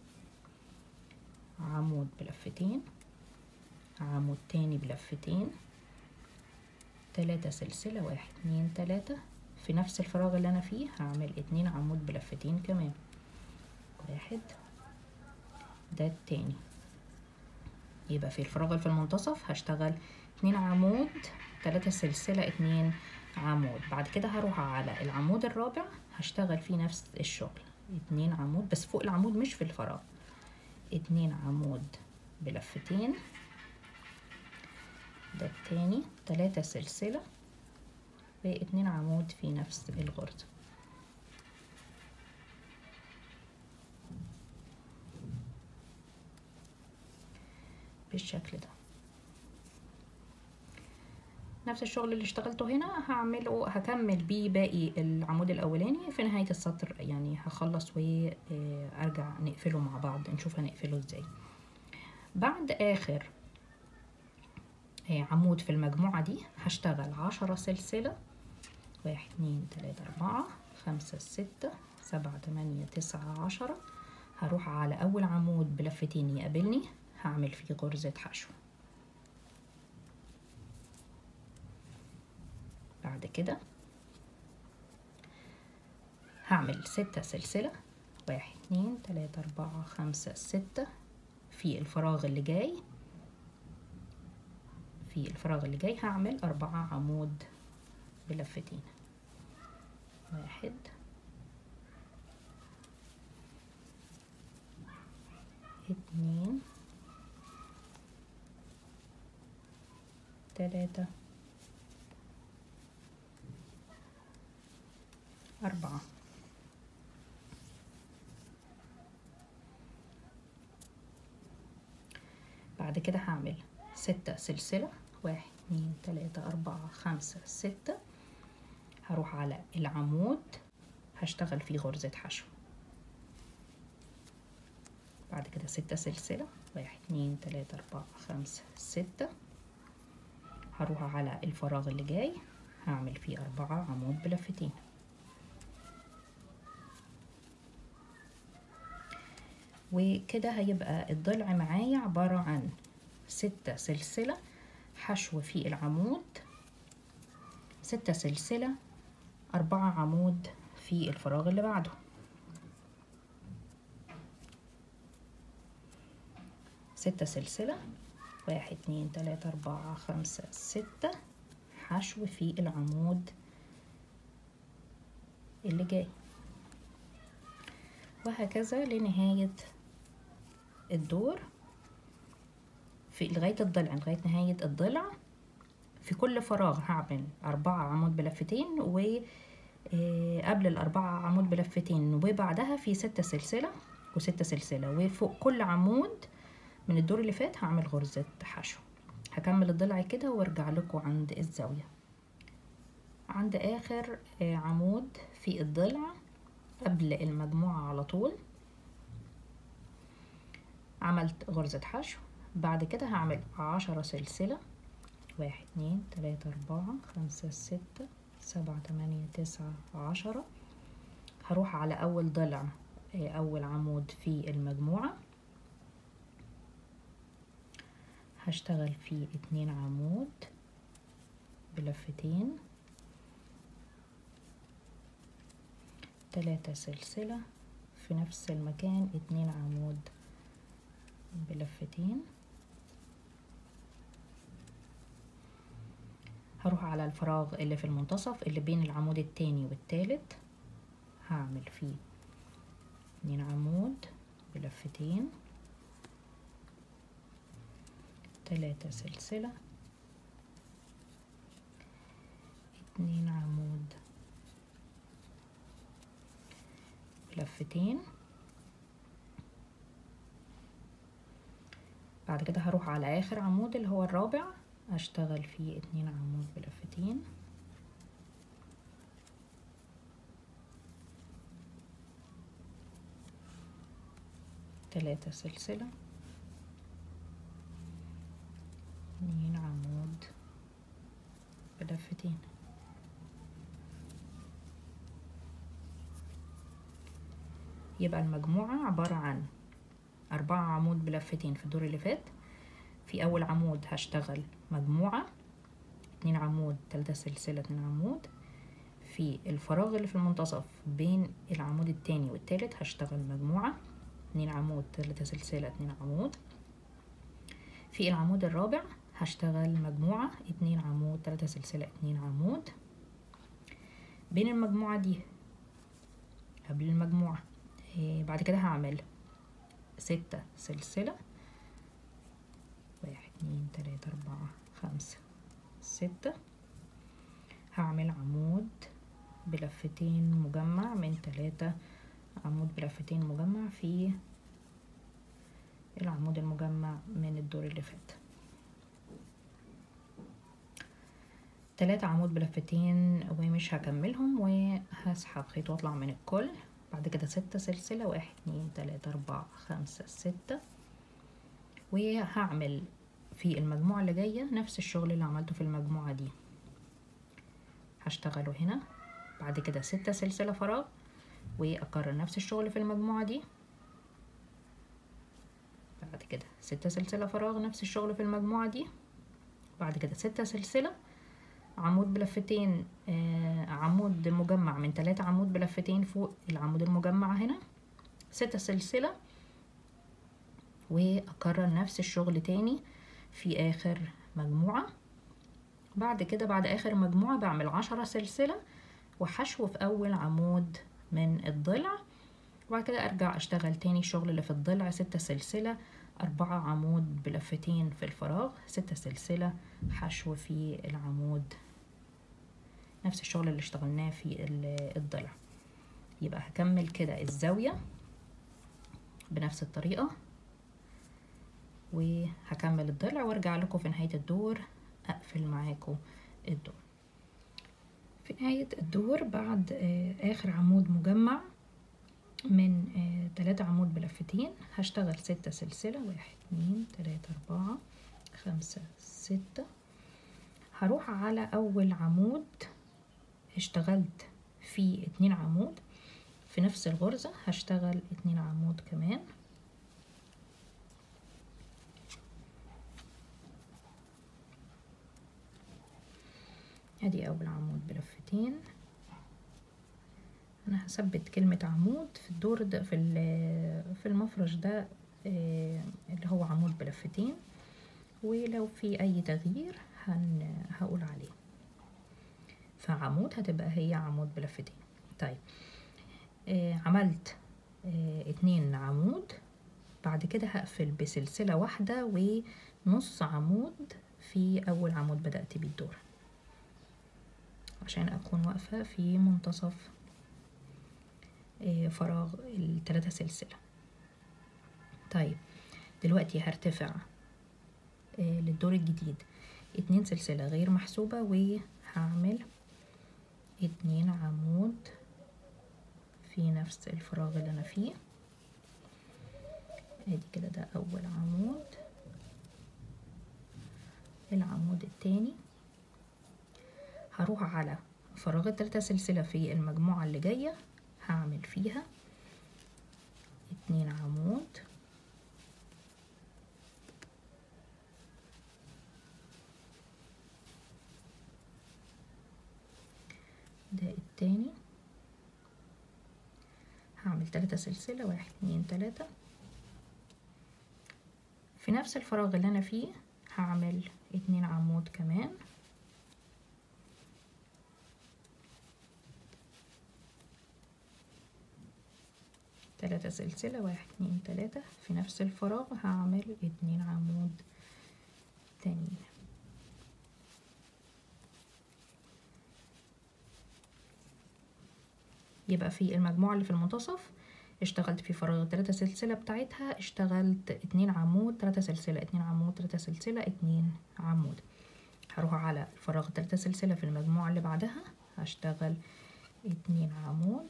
عمود بلفتين عمود تاني بلفتين تلاتة سلسلة واحد اتنين تلاتة في نفس الفراغ اللي انا فيه هعمل اتنين عمود بلفتين كمان واحد ده التاني يبقى في الفراغ اللي في المنتصف هشتغل اتنين عمود تلاتة سلسلة اتنين عمود بعد كده هروح على العمود الرابع هشتغل فيه نفس الشغل اتنين عمود بس فوق العمود مش في الفراغ اتنين عمود بلفتين ده التاني تلاتة سلسلة واتنين عمود في نفس الغرزة بالشكل ده نفس الشغل اللي اشتغلته هنا هعمله هكمل بيه باقي العمود الاولاني في نهاية السطر يعني هخلص وارجع نقفله مع بعض نشوف هنقفله ازاي بعد اخر عمود في المجموعة دي هشتغل عشرة سلسلة واحد اتنين تلاتة اربعة خمسة ستة سبعة تمانية تسعة عشرة هروح على اول عمود بلفتين يقابلني هعمل فيه غرزة حشو بعد كده هعمل ستة سلسلة واحد اتنين تلاتة اربعة خمسة ستة في الفراغ اللي جاي في الفراغ اللي جاي هعمل أربعة عمود بلفتين واحد اتنين تلاتة أربعة بعد كده هعمل ستة سلسلة واحد اتنين تلاتة أربعة خمسة ستة هروح على العمود هشتغل فيه غرزة حشو بعد كده ستة سلسلة واحد اتنين تلاتة أربعة خمسة ستة هروح على الفراغ اللي جاي هعمل فيه أربعة عمود بلفتين وكده هيبقى الضلع معايا عبارة عن ستة سلسلة حشو في العمود ستة سلسلة أربعة عمود في الفراغ اللي بعده ستة سلسلة واحد اتنين تلاتة أربعة خمسة ستة حشو في العمود اللي جاي وهكذا لنهاية الدور في لغاية الضلع لغاية نهاية الضلع في كل فراغ هعمل أربعة عمود بلفتين و قبل الأربعة عمود بلفتين وبعدها في ستة سلسلة وستة سلسلة وفوق كل عمود من الدور اللي فات هعمل غرزة حشو هكمل الضلع كده وارجع لكم عند الزاوية عند آخر عمود في الضلع قبل المجموعة على طول عملت غرزة حشو بعد كده هعمل عشرة سلسلة واحد اتنين تلاتة أربعة خمسة ستة سبعة تمانية تسعة عشرة هروح على أول ضلع أول عمود في المجموعة هشتغل فيه اتنين عمود بلفتين تلاتة سلسلة في نفس المكان اتنين عمود بلفتين هروح على الفراغ اللي في المنتصف اللي بين العمود التاني والتالت هعمل فيه اتنين عمود بلفتين تلاتة سلسلة اتنين عمود بلفتين بعد كده هروح على اخر عمود اللي هو الرابع اشتغل فيه اتنين عمود بلفتين تلاتة سلسلة اتنين عمود بلفتين يبقى المجموعة عبارة عن أربعة عمود بلفتين في الدور اللي فات في أول عمود هشتغل مجموعة اتنين عمود تلاتة سلسلة اتنين عمود في الفراغ اللي في المنتصف بين العمود التاني والتالت هشتغل مجموعة اتنين عمود تلاتة سلسلة اتنين عمود في العمود الرابع هشتغل مجموعة اتنين عمود تلاتة سلسلة اتنين عمود بين المجموعة دي قبل المجموعة إيه بعد كده هعمل ستة سلسلة واحد اتنين تلاتة أربعة خمسة ستة هعمل عمود بلفتين مجمع من تلاتة عمود بلفتين مجمع في العمود المجمع من الدور اللي فات تلاتة عمود بلفتين ومش هكملهم وهسحب خيط واطلع من الكل بعد كده ستة سلسلة واحد اتنين تلاتة أربعة خمسة ستة وهعمل في المجموعة اللي جاية نفس الشغل اللي عملته في المجموعة دي هشتغله هنا بعد كده ستة سلسلة فراغ وأكرر نفس الشغل في المجموعة دي بعد كده ستة سلسلة فراغ نفس الشغل في المجموعة دي بعد كده ستة سلسلة عمود بلفتين آه عمود مجمع من تلاتة عمود بلفتين فوق العمود المجمع هنا ستة سلسلة وأكرر نفس الشغل تاني في آخر مجموعة بعد كده بعد آخر مجموعة بعمل عشرة سلسلة وحشو في أول عمود من الضلع وبعد كده أرجع أشتغل تاني الشغل اللي في الضلع ستة سلسلة أربعة عمود بلفتين في الفراغ ستة سلسلة حشو في العمود نفس الشغل اللي اشتغلناه في الضلع يبقى هكمل كده الزاوية بنفس الطريقة وهكمل الضلع وارجع لكم في نهاية الدور اقفل معاكم الدور في نهاية الدور بعد اخر عمود مجمع من تلاتة عمود بلفتين هشتغل ستة سلسلة واحد اتنين تلاتة اربعة خمسة ستة هروح على اول عمود اشتغلت فيه اتنين عمود في نفس الغرزة هشتغل اتنين عمود كمان ادي اول عمود بلفتين انا هثبت كلمة عمود في الدور ده في في المفرش ده اللي هو عمود بلفتين ولو في اي تغيير هن هقول عليه فعمود هتبقى هي عمود بلفتين طيب آه عملت آه اتنين عمود بعد كده هقفل بسلسلة واحدة ونص عمود في أول عمود بدأت بيه الدور عشان أكون واقفة في منتصف آه فراغ التلاتة سلسلة طيب دلوقتي هرتفع آه للدور الجديد اتنين سلسلة غير محسوبة وهعمل اتنين عمود في نفس الفراغ اللي انا فيه ادي كده ده اول عمود العمود التاني هروح على فراغ التلاتة سلسلة في المجموعة اللي جاية هعمل فيها اتنين عمود ده التاني هعمل تلاتة سلسلة واحد اتنين تلاتة في نفس الفراغ اللي انا فيه هعمل اتنين عمود كمان تلاتة سلسلة واحد اتنين تلاتة في نفس الفراغ هعمل اتنين عمود تانيين يبقى في المجموعة اللي في المنتصف اشتغلت في فراغ التلاتة سلسلة بتاعتها اشتغلت اتنين عمود تلاتة سلسلة اتنين عمود تلاتة سلسلة اتنين عمود هروح على فراغ التلاتة سلسلة في المجموعة اللي بعدها هشتغل اتنين عمود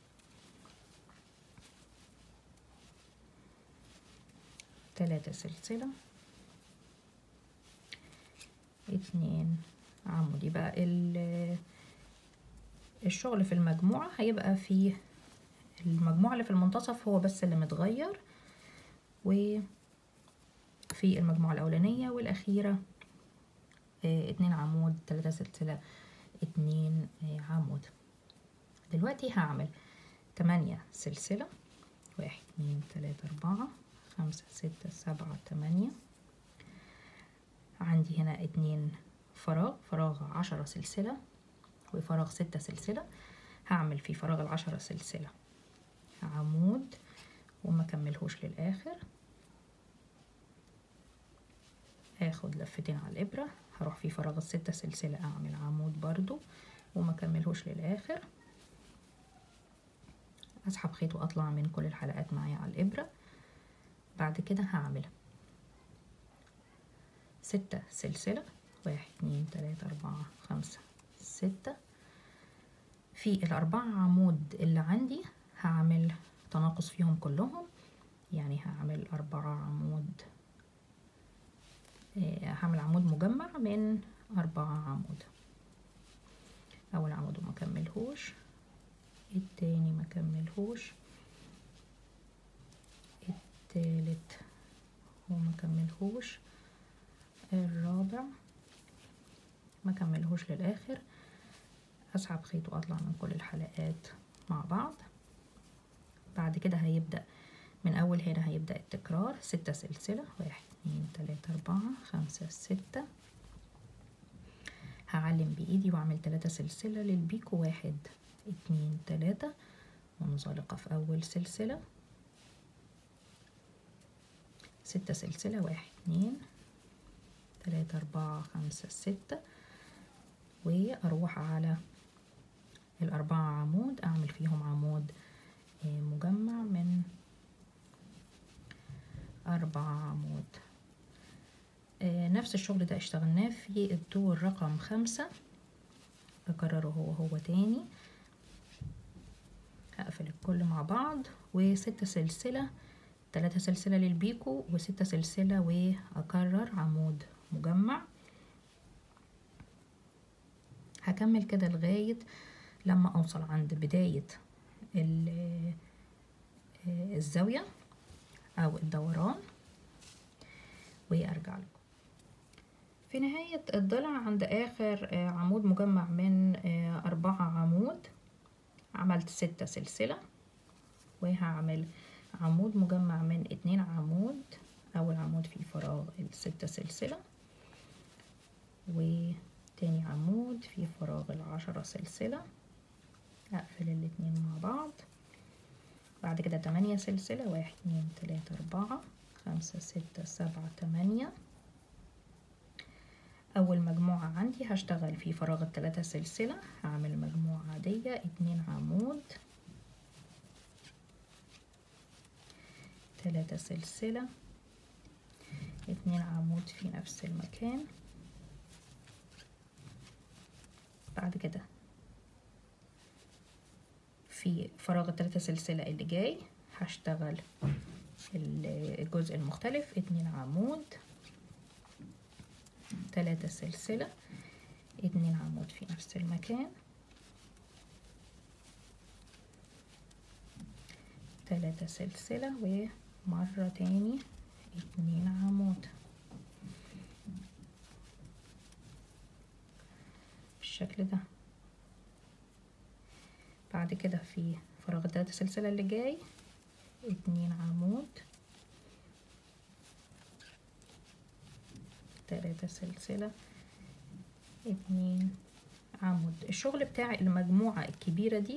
تلاتة سلسلة اتنين عمود يبقى الشغل في المجموعة هيبقى في المجموعة اللي في المنتصف هو بس اللي متغير وفي المجموعة الأولانية والأخيرة اه اتنين عمود تلاتة سلسلة اتنين اه عمود دلوقتي هعمل تمانية سلسلة واحد اتنين تلاتة أربعة خمسة ستة سبعة تمانية عندي هنا اتنين فراغ فراغ عشرة سلسلة وفراغ ستة سلسلة هعمل في فراغ العشرة سلسلة عمود وما كملهوش للآخر اخد لفتين على الإبرة هروح في فراغ الستة سلسلة اعمل عمود برضو وما كملهوش للآخر اسحب خيط واطلع من كل الحلقات معايا على الإبرة بعد كده هعمل ستة سلسلة واحد اتنين تلاتة أربعة خمسة ستة في الأربعة عمود اللي عندي هعمل تناقص فيهم كلهم يعني هعمل أربعة عمود هعمل عمود مجمع من أربعة عمود أول عمود وما كملهوش التاني ما كملهوش التالت وما كملهوش الرابع ما كملهوش للآخر أسحب خيط وأطلع من كل الحلقات مع بعض بعد كده هيبدأ من أول هنا هيبدأ التكرار ستة سلسلة واحد اتنين تلاتة أربعة خمسة ستة هعلم بإيدي وأعمل تلاتة سلسلة للبيكو واحد اتنين تلاتة منزلقة في أول سلسلة ستة سلسلة واحد اتنين تلاتة أربعة خمسة ستة وأروح على الأربعة عمود أعمل فيهم عمود مجمع من أربعة عمود نفس الشغل ده اشتغلناه في الدور رقم خمسة أكرره هو هو تاني هقفل الكل مع بعض وستة سلسلة تلاتة سلسلة للبيكو وستة سلسلة وأكرر عمود مجمع هكمل كده لغاية لما أوصل عند بداية الزاوية أو الدوران وأرجع لكم في نهاية الضلع عند آخر عمود مجمع من أربعة عمود عملت ستة سلسلة وهعمل عمود مجمع من اتنين عمود أول عمود في فراغ الستة سلسلة وتاني عمود في فراغ العشرة سلسلة أقفل الاتنين مع بعض بعد كده تمانية سلسلة واحد اتنين تلاتة أربعة خمسة ستة سبعة تمانية أول مجموعة عندي هشتغل في فراغ التلاتة سلسلة هعمل مجموعة عادية اتنين عمود تلاتة سلسلة اتنين عمود في نفس المكان بعد كده في فراغ التلاتة سلسلة اللي جاي هشتغل الجزء المختلف اتنين عمود تلاتة سلسلة اتنين عمود في نفس المكان تلاتة سلسلة ومرة تاني اتنين عمود بالشكل ده بعد كده في فراغ التلاتة سلسلة اللي جاي اتنين عمود تلاتة سلسلة اتنين عمود الشغل بتاع المجموعة الكبيرة دي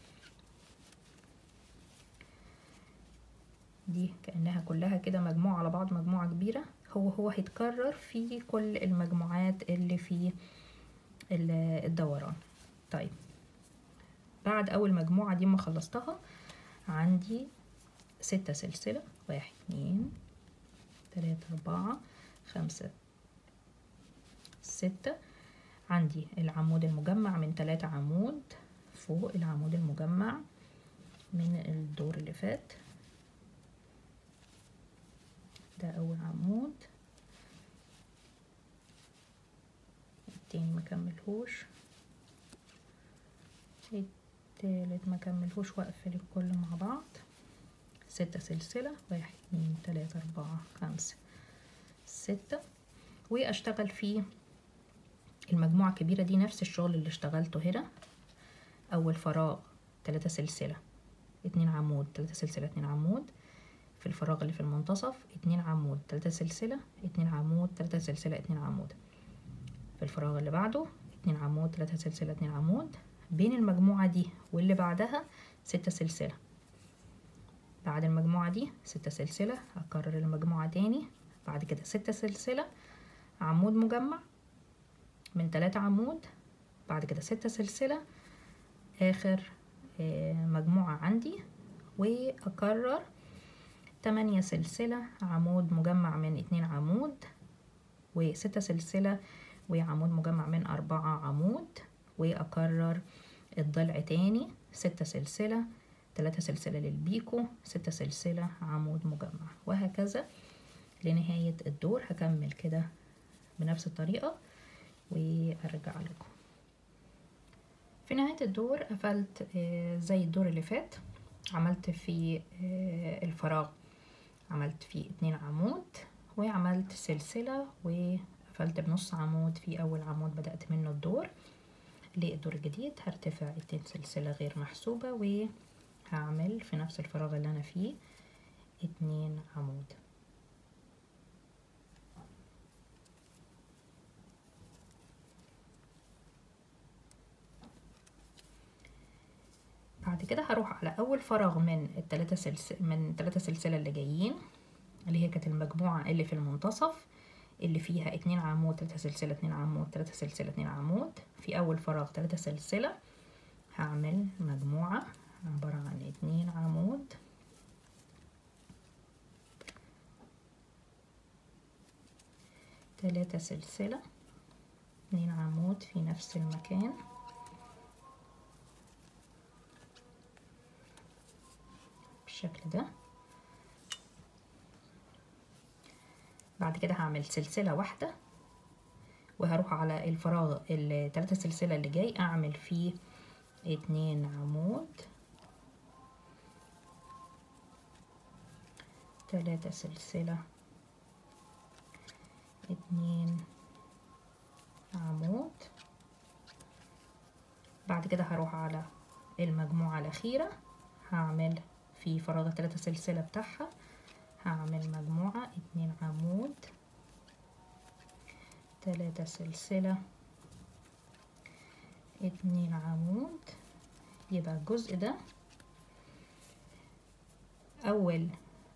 دي كأنها كلها كده مجموعة على بعض مجموعة كبيرة هو هو هيتكرر في كل المجموعات اللي في الدوران طيب بعد أول مجموعة دي ما خلصتها عندي ستة سلسلة واحد اتنين تلاتة أربعة خمسة ستة عندي العمود المجمع من تلاتة عمود فوق العمود المجمع من الدور اللي فات ده أول عمود التاني مكملهوش التالت مكملهوش واقفل الكل مع بعض ستة سلسلة واحد اتنين تلاتة أربعة خمسة ستة وأشتغل في المجموعة الكبيرة دي نفس الشغل اللي اشتغلته هنا أول فراغ تلاتة سلسلة اتنين عمود تلاتة سلسلة اتنين عمود في الفراغ اللي في المنتصف اتنين عمود تلاتة سلسلة اتنين عمود تلاتة سلسلة اتنين عمود في الفراغ اللي بعده اتنين عمود تلاتة سلسلة اتنين عمود بين المجموعة دي واللي بعدها ستة سلسلة بعد المجموعة دي ستة سلسلة هكرر المجموعة تاني بعد كده ستة سلسلة عمود مجمع من تلاتة عمود بعد كده ستة سلسلة آخر مجموعة عندي وأكرر تمانية سلسلة عمود مجمع من اتنين عمود وستة سلسلة وعمود مجمع من أربعة عمود وأكرر الضلع تاني ستة سلسلة تلاتة سلسلة للبيكو ستة سلسلة عمود مجمع وهكذا لنهاية الدور هكمل كده بنفس الطريقة وأرجع لكم في نهاية الدور قفلت زي الدور اللي فات عملت في الفراغ عملت فيه اتنين عمود وعملت سلسلة وقفلت بنص عمود في أول عمود بدأت منه الدور للدور الجديد هرتفع اتنين سلسلة غير محسوبة وهعمل في نفس الفراغ اللي أنا فيه اتنين عمود بعد كده هروح على اول فراغ من التلاتة سلسلة من التلاتة سلسلة اللي جايين اللي هي كانت المجموعة اللي في المنتصف اللي فيها اتنين عمود تلاتة سلسلة اتنين عمود تلاتة سلسلة اتنين عمود في اول فراغ تلاتة سلسلة هعمل مجموعة عبارة عن اتنين عمود تلاتة سلسلة اتنين عمود في نفس المكان بالشكل ده بعد كده هعمل سلسلة واحدة وهروح على الفراغ التلاتة سلسلة اللي جاي اعمل فيه اتنين عمود تلاتة سلسلة اتنين عمود بعد كده هروح على المجموعة الأخيرة هعمل في فراغ التلاتة سلسلة بتاعها هعمل مجموعة اتنين عمود تلاتة سلسلة اتنين عمود يبقى الجزء ده أول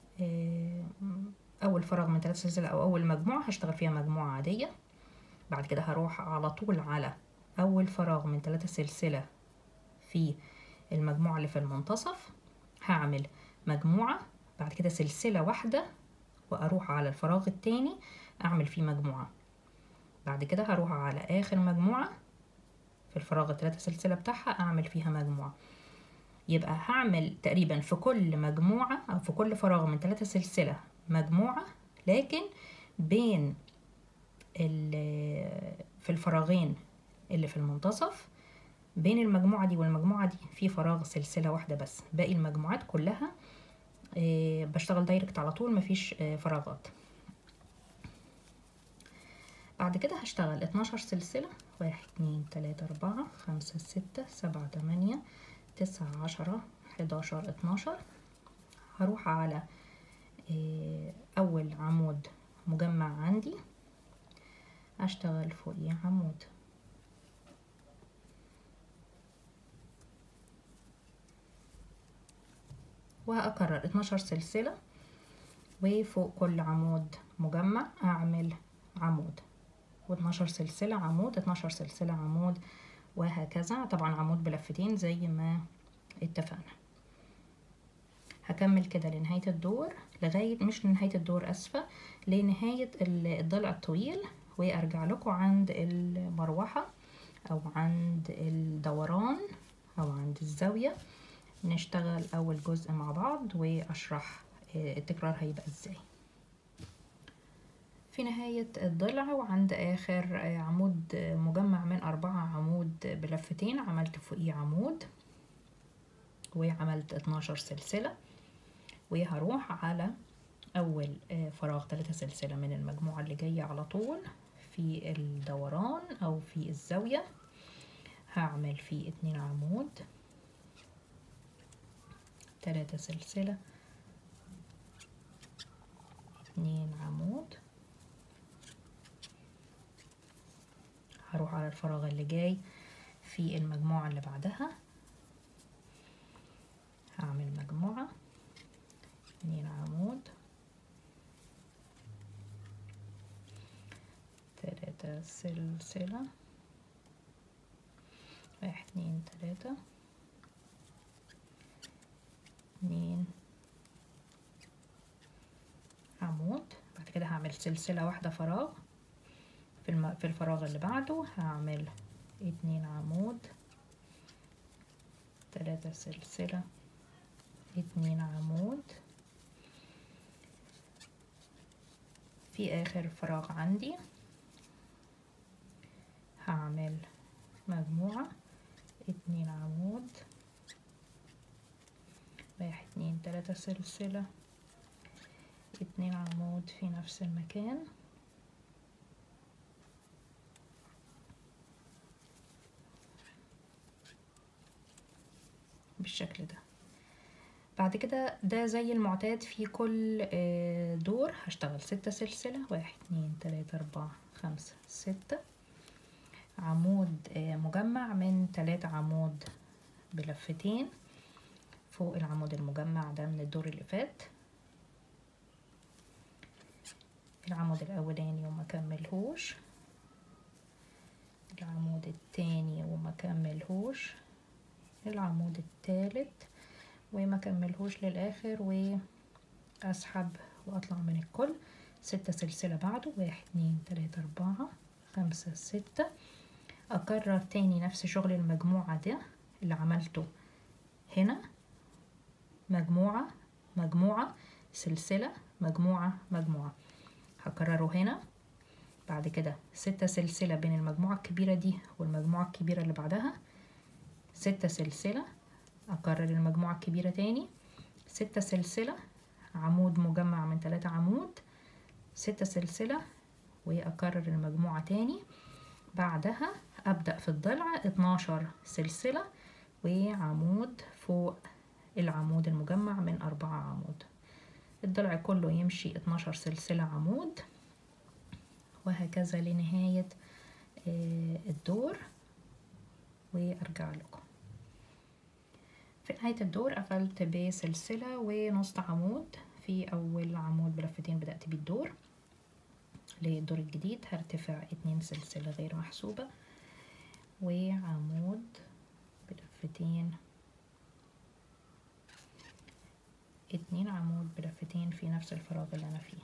أول فراغ من تلاتة سلسلة أو أول مجموعة هشتغل فيها مجموعة عادية بعد كده هروح على طول على أول فراغ من تلاتة سلسلة في المجموعة اللي في المنتصف هعمل مجموعة بعد كده سلسلة واحدة وأروح على الفراغ التاني أعمل فيه مجموعة بعد كده هروح على آخر مجموعة في الفراغ التلاتة سلسلة بتاعها أعمل فيها مجموعة يبقى هعمل تقريبا في كل مجموعة أو في كل فراغ من تلاتة سلسلة مجموعة لكن بين في الفراغين اللي في المنتصف بين المجموعة دي والمجموعة دي في فراغ سلسلة واحدة بس باقي المجموعات كلها آه بشتغل دايركت على طول مفيش آه فراغات بعد كده هشتغل اتناشر سلسلة واحد اتنين تلاتة أربعة خمسة ستة سبعة تمانية تسعة عشرة حداشر اتناشر هروح على آه أول عمود مجمع عندي اشتغل فوقيه عمود وهكرر 12 سلسلة وفوق كل عمود مجمع اعمل عمود و12 سلسلة عمود 12 سلسلة عمود وهكذا طبعا عمود بلفتين زي ما اتفقنا هكمل كده لنهاية الدور لغاية مش لنهاية الدور أسفة لنهاية الضلع الطويل وأرجع لكم عند المروحة أو عند الدوران أو عند الزاوية نشتغل أول جزء مع بعض وأشرح التكرار هيبقى ازاي في نهاية الضلع وعند آخر عمود مجمع من أربعة عمود بلفتين عملت فوقيه عمود وعملت 12 سلسلة وهروح على أول فراغ ثلاثة سلسلة من المجموعة اللي جاية على طول في الدوران أو في الزاوية هعمل فيه اتنين عمود ثلاثة سلسلة اتنين عمود هروح على الفراغ اللي جاي في المجموعة اللي بعدها هعمل مجموعة اتنين عمود تلاتة سلسلة واحد اتنين تلاتة اتنين عمود بعد كده هعمل سلسلة واحدة فراغ في, الم... في الفراغ اللي بعده هعمل اتنين عمود تلاتة سلسلة اتنين عمود في اخر فراغ عندي هعمل مجموعة اتنين عمود واحد اتنين تلاتة سلسلة اتنين عمود في نفس المكان بالشكل ده بعد كده ده زي المعتاد في كل دور هشتغل ستة سلسلة واحد اتنين تلاتة اربعة خمسة ستة عمود مجمع من تلاتة عمود بلفتين فوق العمود المجمع ده من الدور اللي فات العمود الاولاني وما كملهوش العمود التاني وما كملهوش العمود التالت وما كملهوش للاخر واسحب واطلع من الكل ستة سلسلة بعده واحد اتنين تلاتة اربعة خمسة ستة اكرر تاني نفس شغل المجموعة ده اللي عملته هنا مجموعة مجموعة سلسلة مجموعة مجموعة هكرره هنا بعد كده ستة سلسلة بين المجموعة الكبيرة دي والمجموعة الكبيرة اللي بعدها ستة سلسلة أكرر المجموعة الكبيرة تاني ستة سلسلة عمود مجمع من تلاتة عمود ستة سلسلة وأكرر المجموعة تاني بعدها أبدأ في الضلع اتناشر سلسلة وعمود فوق العمود المجمع من أربعة عمود الضلع كله يمشي اتناشر سلسلة عمود وهكذا لنهاية الدور وأرجع لكم في نهاية الدور قفلت بسلسلة ونص عمود في أول عمود بلفتين بدأت بيه الدور للدور الجديد هرتفع اتنين سلسلة غير محسوبة وعمود بلفتين اتنين عمود بلفتين في نفس الفراغ اللي أنا فيه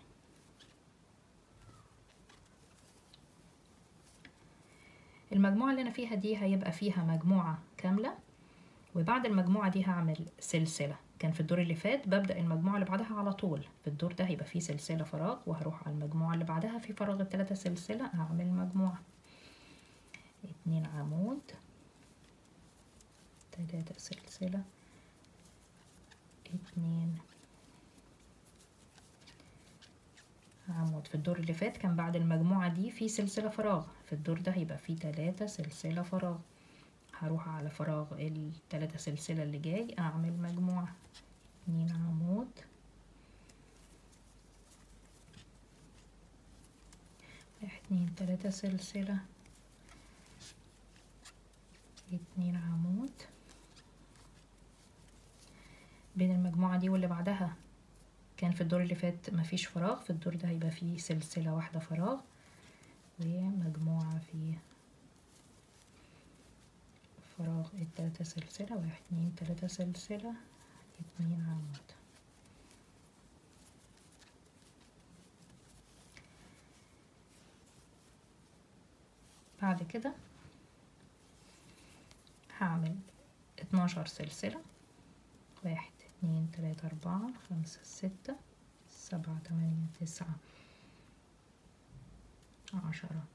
المجموعة اللي أنا فيها دي هيبقى فيها مجموعة كاملة وبعد المجموعة دي هعمل سلسلة كان في الدور اللي فات ببدأ المجموعة اللي بعدها على طول في الدور ده هيبقى فيه سلسلة فراغ وهروح على المجموعة اللي بعدها في فراغ التلاتة سلسلة هعمل مجموعة اتنين عمود تلاتة سلسلة اتنين عمود في الدور اللي فات كان بعد المجموعة دي في سلسلة فراغ في الدور ده هيبقى فيه تلاتة سلسلة فراغ هروح على فراغ التلاتة سلسلة اللي جاي اعمل مجموعة اتنين عمود واحد اتنين تلاتة سلسلة اتنين عمود بين المجموعة دي واللي بعدها كان في الدور اللي فات مفيش فراغ في الدور ده هيبقى فيه سلسلة واحدة فراغ ومجموعة فيه فراغ التلاتة سلسلة واحد اتنين تلاتة سلسلة اتنين عمود بعد كده هعمل اتناشر سلسلة واحد اتنين تلاتة أربعة خمسة ستة سبعة تمانية تسعة عشرة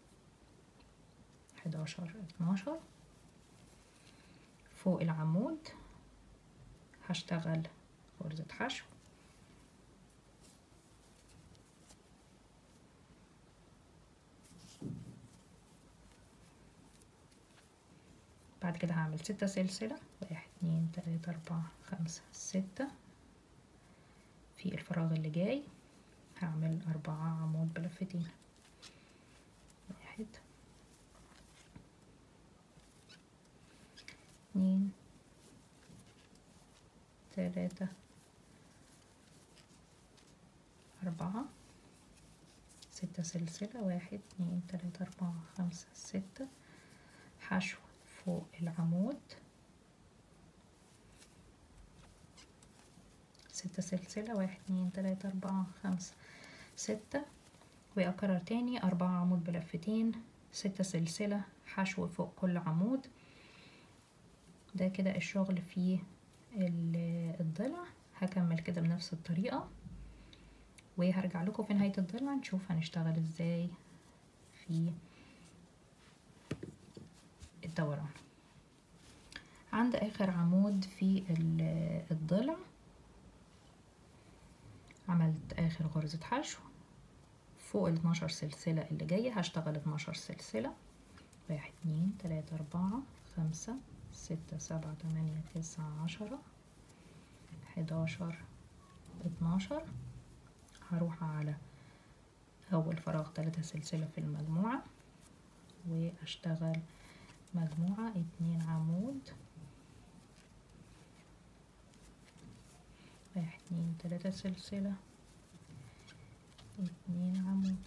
حداشر اتناشر فوق العمود هشتغل غرزة حشو بعد كده هعمل ستة سلسلة واحد اتنين تلاتة أربعة خمسة ستة في الفراغ اللي جاي هعمل أربعة عمود بلفتين واحد اتنين تلاتة أربعة ستة سلسلة واحد اتنين تلاتة أربعة خمسة ستة حشو فوق العمود ستة سلسلة واحد اتنين تلاتة أربعة خمسة ستة وأكرر تاني أربعة عمود بلفتين ستة سلسلة حشو فوق كل عمود ده كده الشغل في الضلع هكمل كده بنفس الطريقة وهرجع لكم في نهاية الضلع نشوف هنشتغل ازاي في الدوران عند اخر عمود في الضلع عملت اخر غرزة حشو فوق ال 12 سلسلة اللي جاية هشتغل 12 سلسلة واحد اتنين تلاتة أربعة خمسة ستة سبعة تمانية تسعة عشرة حداشر اتناشر هروح على أول فراغ تلاتة سلسلة في المجموعة وأشتغل مجموعة اتنين عمود واحد اتنين تلاتة سلسلة اتنين عمود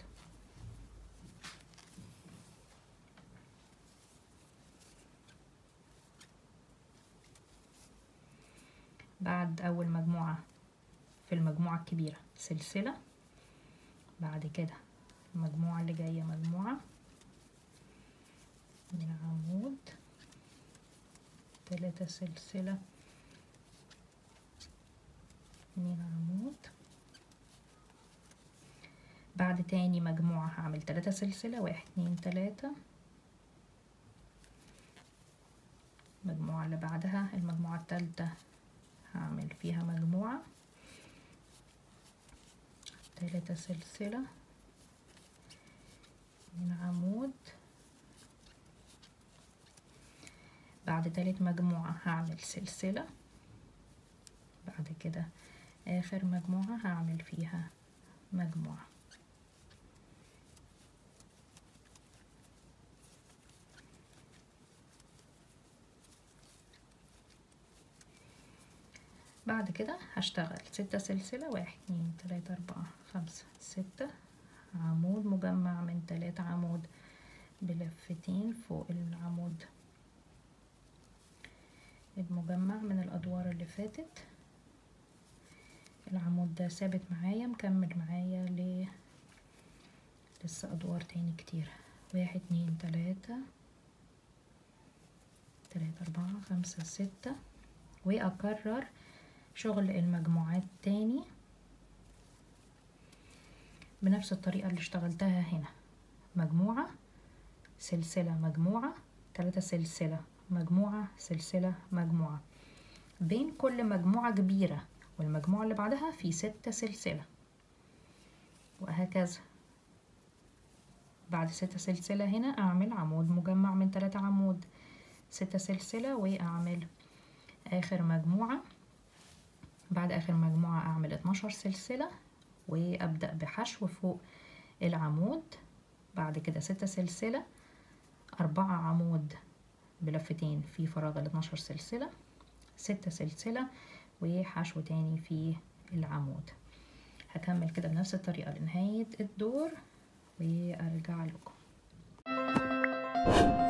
بعد أول مجموعة في المجموعة الكبيرة سلسلة بعد كده المجموعة اللي جاية مجموعة من عمود تلاتة سلسلة اتنين عمود بعد تاني مجموعة هعمل تلاتة سلسلة واحد اتنين تلاتة المجموعة اللي بعدها المجموعة التالتة هعمل فيها مجموعة تلاتة سلسلة من عمود بعد تالت مجموعة هعمل سلسلة بعد كده آخر مجموعة هعمل فيها مجموعة بعد كده هشتغل ستة سلسلة واحد اتنين تلاتة أربعة خمسة ستة عمود مجمع من تلاتة عمود بلفتين فوق العمود المجمع من الأدوار اللي فاتت العمود ده ثابت معايا مكمل معايا ل لسه أدوار تاني كتير واحد اتنين تلاتة تلاتة أربعة خمسة ستة وأكرر شغل المجموعات تاني بنفس الطريقة اللي اشتغلتها هنا مجموعة سلسلة مجموعة تلاتة سلسلة مجموعة سلسلة مجموعة بين كل مجموعة كبيرة والمجموعة اللي بعدها في ستة سلسلة وهكذا بعد ستة سلسلة هنا أعمل عمود مجمع من تلاتة عمود ستة سلسلة وأعمل آخر مجموعة بعد آخر مجموعة أعمل اتناشر سلسلة وأبدأ بحشو فوق العمود بعد كده ستة سلسلة أربعة عمود بلفتين في فراغ ال 12 سلسلة ستة سلسلة وحشو تاني في العمود هكمل كده بنفس الطريقة لنهاية الدور وأرجع لكم